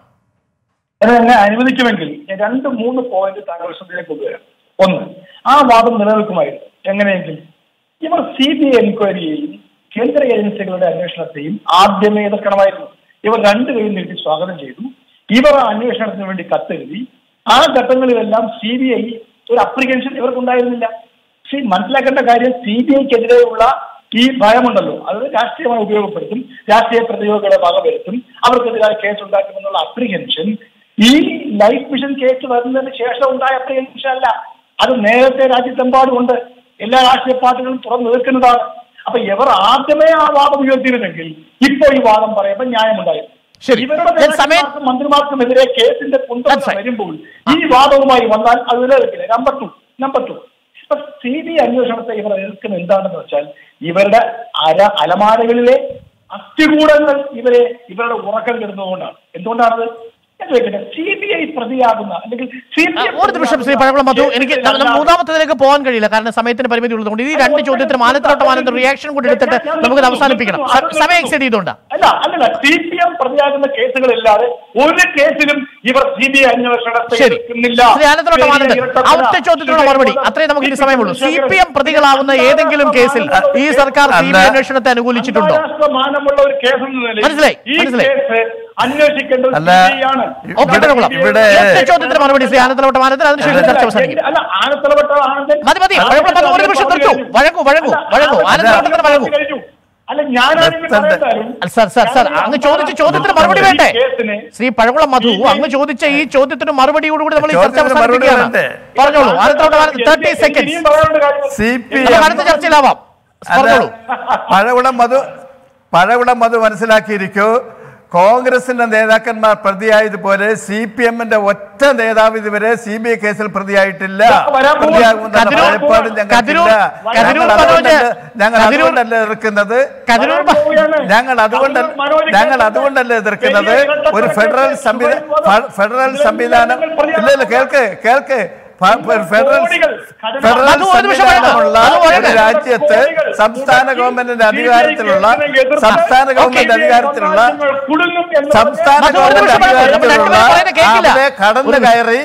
എന്നെ എന്നെ അനുവദിക്കുമെങ്കിൽ ഞാൻ രണ്ട് മൂന്ന് പോയിന്റ് താങ്കൾ ശ്രദ്ധയിലേക്ക് കൊണ്ടുവരാം ഒന്ന് ആ വാദം നിലനിൽക്കുമായിരുന്നു എങ്ങനെയെങ്കിൽ ഇവർ സി ബി ഐ എൻക്വയറിയെയും കേന്ദ്ര ഏജൻസികളുടെ അന്വേഷണത്തെയും ആദ്യമേ എതിർക്കണമായിരുന്നു ഇവർ രണ്ടുപേരും നീട്ടി സ്വാഗതം ചെയ്തു ഇവർ ആ അന്വേഷണത്തിന് വേണ്ടി കത്തെഴുതി ആ ഘട്ടങ്ങളിലെല്ലാം സി ബി ഐ ഒരു അപ്ലിക്കേഷൻ ഇവർക്കുണ്ടായിരുന്നില്ല പക്ഷേ മനസ്സിലാക്കേണ്ട കാര്യം സി ബി ഐക്കെതിരെയുള്ള ഈ ഭയമുണ്ടല്ലോ അത് രാഷ്ട്രീയമായി ഉപയോഗപ്പെടുത്തും രാഷ്ട്രീയ പ്രതിയോഗികളെ വകവരുത്തും അവർക്കെതിരായ കേസ് ഉണ്ടാക്കുമെന്നുള്ള അപ്രിഹെൻഷൻ ഈ ലൈഫ് മിഷൻ കേസ് വരുന്നതിന് ശേഷം ഉണ്ടായ അപ്രിഹെൻഷൻ അല്ല അത് നേരത്തെ രാജ്യത്തെമ്പാടും ഉണ്ട് എല്ലാ രാഷ്ട്രീയ പാർട്ടികളും തുറന്നു നിൽക്കുന്നതാണ് അപ്പൊ ഇവർ ആദ്യമേ ആ വാദം ഉയർത്തിയിരുന്നെങ്കിൽ ഇപ്പോൾ ഈ വാദം പറയുമ്പോൾ ന്യായമുണ്ടായിരുന്നു ശരി. ഇവരുടെ ഞാൻ സമയം- നേതാക്കന്മാർക്കും മന്ത്രിമാർക്കുമെതിരെ കേസിന്റെ That's കുന്തം right. വരുമ്പോൾ ഈ വാദവുമായി വന്നാൽ അത് നിലനിൽക്കില്ല നമ്പർ ടു നമ്പർ ടു ഇപ്പൊ സി ബി അന്വേഷണത്തെ ഇവർ എതിർക്കുന്നത് എന്താണെന്ന് വെച്ചാൽ ഇവരുടെ അര അലമാരകളിലെ അസ്ഥികൂടങ്ങൾ ഇവരെ ഇവരുടെ ഉറക്കം കെടുന്നതുകൊണ്ടാണ് എന്തുകൊണ്ടാണത് ഞാൻ ചോദിക്കട്ടെ സി ബി ഐ പ്രതിയാകുന്ന അല്ലെങ്കിൽ സി ആ, ഒരു നിമിഷം ശ്രീ പഴകുളം മധു എനിക്ക് ന- ന- മൂന്നാമത്തേതിലേക്ക് പോകാൻ കഴിയില്ല കാരണം സമയത്തിന് പരിമിതി ഉള്ളതുകൊണ്ട് ഈ രണ്ട് ചോദ്യത്തിന് മാനത്തിലോട്ട് മാനന്തര റിയാക്ഷൻ കൂടി എടുത്തിട്ട് നമുക്കത് അവസാനിപ്പിക്കണം സ- സമയം എക്സൈഡ് ചെയ്തുകൊണ്ട് അല്ല അല്ലല്ല സി പി എം പ്രതിയാകുന്ന കേസുകളില്ലാതെ ഒരു കേസിലും ഇവർ സി ബി ഐ അന്വേഷണത്തെ ശരി എതിർക്കുന്നില്ല ശ്രീ ആനന്ദലോട്ട മാനന്ദൻ ആ ഒറ്റ ചോദ്യത്തിനുള്ള മറുപടി അത്രയും നമുക്ക് ഇനി സമയമുള്ളൂ സി പി എം പ്രതികളാവുന്ന ഏതെങ്കിലും കേസിൽ ഈ സർക്കാർ സി ബി ഐ അന്വേഷണത്തെ അനുകൂലിച്ചിട്ടുണ്ടോ അന്താരാഷ്ട്ര മാനമുള്ള ഒരു കേസ് എന്ന നിലയിൽ മനസ്സിലായി, ഈ മനസ്സിലായി. കേസ് അന്വേഷിക്കേണ്ടത് അല്ല CBI ആണ് ഓക്കെ പഴകുളം ഇവിടെ ഒറ്റ ചോദ്യത്തിന് മറുപടി ശ്രീ ആനന്ദലോട്ട മാനന്ദൻ അതിനുശേഷം ചർച്ച അവസാനിക്കും അല്ല ആനത്തലവട്ട ആനന്ദൻ മതി മതി പഴകുളം മധു ഒരു നിമിഷം നിർത്തൂ വഴങ്ങൂ വഴങ്ങൂ വഴങ്ങൂ ആനന്ദലോട്ടത്തിന് വഴങ്ങൂ അല്ല ഞാനാണ് അല്ല, സാർ സാർ സാർ അങ്ങ് ചോദിച്ച ചോദ്യത്തിന് മറുപടി വേണ്ടേ ശ്രീ പഴകുളം മധു അങ്ങ് ചോദിച്ച ഈ ചോദ്യത്തിന് മറുപടിയോടുകൂടി നമ്മൾ ഈ ചർച്ച ചോദ്യത്തിന് മറുപടി അവസാനിപ്പിക്കുകയാണ് വേണ്ടേ? പറഞ്ഞോളൂ ആനന്ദലോട്ട തേർട്ടി സെക്കൻഡ്സ് സി പി നമുക്ക് അടുത്ത ചർച്ചയിലാവാം പറഞ്ഞോളൂ പഴകുളം മധു പഴകുളം മധു മനസ്സിലാക്കിയിരിക്കൂ കോൺഗ്രസിന്റെ നേതാക്കന്മാർ പ്രതിയായതുപോലെ സി പി എമ്മിന്റെ ഒറ്റ നേതാവ് ഇതുവരെ സി ബി ഐ കേസിൽ പ്രതിയായിട്ടില്ല വരാൻ പോകുന്നു. പ്രതിയാകുമെന്നുള്ള കതിരൂർ- ഭയപ്പാടും ഞങ്ങൾക്കില്ല കതിരൂർ- കതിരൂർ ഞങ്ങൾ അതുകൊണ്ടല്ല- മനോജ്- ഞങ്ങൾ കതിരൂർ- അതുകൊണ്ടല്ല എതിർക്കുന്നത് കതിരൂർ പ- ഞങ്ങൾ അതുകൊണ്ടല്ല ഞങ്ങൾ അതുകൊണ്ടല്ല എതിർക്കുന്നത് ഒരു ഫെഡറൽ സംവിധാനം ഫെഡറൽ സംവിധാനം ഇല്ല ഇല്ല കേൾക്ക് കേൾക്ക് ഫ- ഫ- ഫെഡറൽ ഫെഡറൽ അത് ഒരു നിമിഷം വേണ്ട. സംവിധാനമുള്ള അത് ഒരു ഒരു രാജ്യത്ത് സംസ്ഥാന ഗവൺമെന്റിന്റെ അധികാരത്തിലുള്ള സംസ്ഥാന ഗവൺമെന്റ് അധികാരത്തിലുള്ള സംസ്ഥാന മധു, ഒരു ഗവൺമെന്റ് നിമിഷം വേണ്ട. നമ്മൾ അധികാരത്തിലുള്ള രണ്ടുപേരും പറയുന്നത് കേൾക്കില്ല. അവിടെ കടന്നു കയറി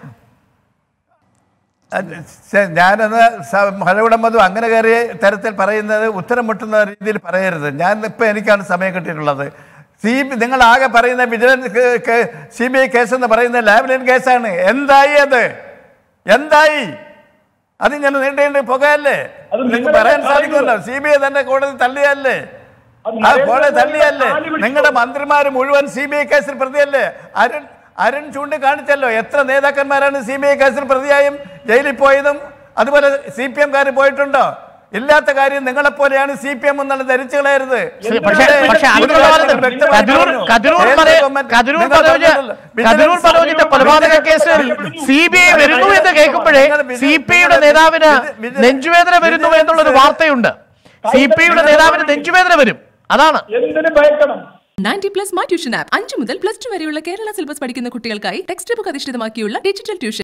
അത് ശ- ഞാനത് സ- മലവിടം മധു അങ്ങനെ കയറിയ തരത്തിൽ പറയുന്നത് ഉത്തരം മുട്ടുന്ന രീതിയിൽ പറയരുത് ഞാൻ ഇപ്പം എനിക്കാണ് സമയം കിട്ടിയിട്ടുള്ളത് സി ബി നിങ്ങൾ ആകെ പറയുന്ന vigilance C B I case എന്ന് പറയുന്ന ലാബിലിൻ കേസാണ് എന്തായി അത് എന്തായി അത് ഞാൻ നീണ്ട നീണ്ട് പുകയല്ലേ അത് നിങ്ങൾക്ക് നിങ്ങളല്ലേ പറയാൻ പറയുന്നത്. സാധിക്കുമല്ലോ സി ബി ഐ തന്നെ കോടതി തള്ളിയല്ലേ അത് ആ നരേന്ദ്ര കോടതി മോദി തള്ളിയല്ലേ കാല് പിടിച്ചു. നിങ്ങളുടെ മന്ത്രിമാർ മുഴുവൻ സി ബി ഐ കേസിൽ പ്രതിയല്ലേ അരുൺ അരുൺ ചൂണ്ടിക്കാണിച്ചല്ലോ എത്ര നേതാക്കന്മാരാണ് സി ബി ഐ കേസിൽ പ്രതിയായും ജയിലിൽ പോയതും അതുപോലെ സി പി എംകാർ പോയിട്ടുണ്ടോ ഇല്ലാത്ത കാര്യം നിങ്ങളെപ്പോലെയാണ് സി പി എം എന്നുള്ളത് ധരിച്ചു കളയരുത് ശരി, പക്ഷേ ഇവിടെ പക്ഷേ അതിനുള്ള ഇവിടെ വാദം വ്യക്തമായി കതിരൂർ പറഞ്ഞു. കതിരൂർ കേന്ദ്ര മനോ- ഗവൺമെന്റ് കതിരൂർ നിങ്ങൾ മനോജ് പറഞ്ഞല്ലോ, കതിരൂർ വിജിലൻസ് മനോജിന്റെ കൊലപാതക കേസിൽ സി ബി ഐ വരുന്നു എന്ന് കേൾക്കുമ്പോഴേ സി പി ഐയുടെ നേതാവിന് നെഞ്ചുവേദന വരുന്നു എന്നുള്ളൊരു വാർത്തയുണ്ട് സി പി ഐയുടെ നേതാവിന് നെഞ്ചുവേദന വരും അതാണ് എന്തിനു ഭയക്കണം ninety plus my tuition app അഞ്ചു മുതൽ പ്ലസ് ടു വരെയുള്ള കേരള സിലബസ് പഠിക്കുന്ന കുട്ടികൾക്കായി ടെക്സ്റ്റ് ബുക്ക് അധിഷ്ഠിതമാക്കിയുള്ള ഡിജിറ്റൽ ട്യൂഷൻ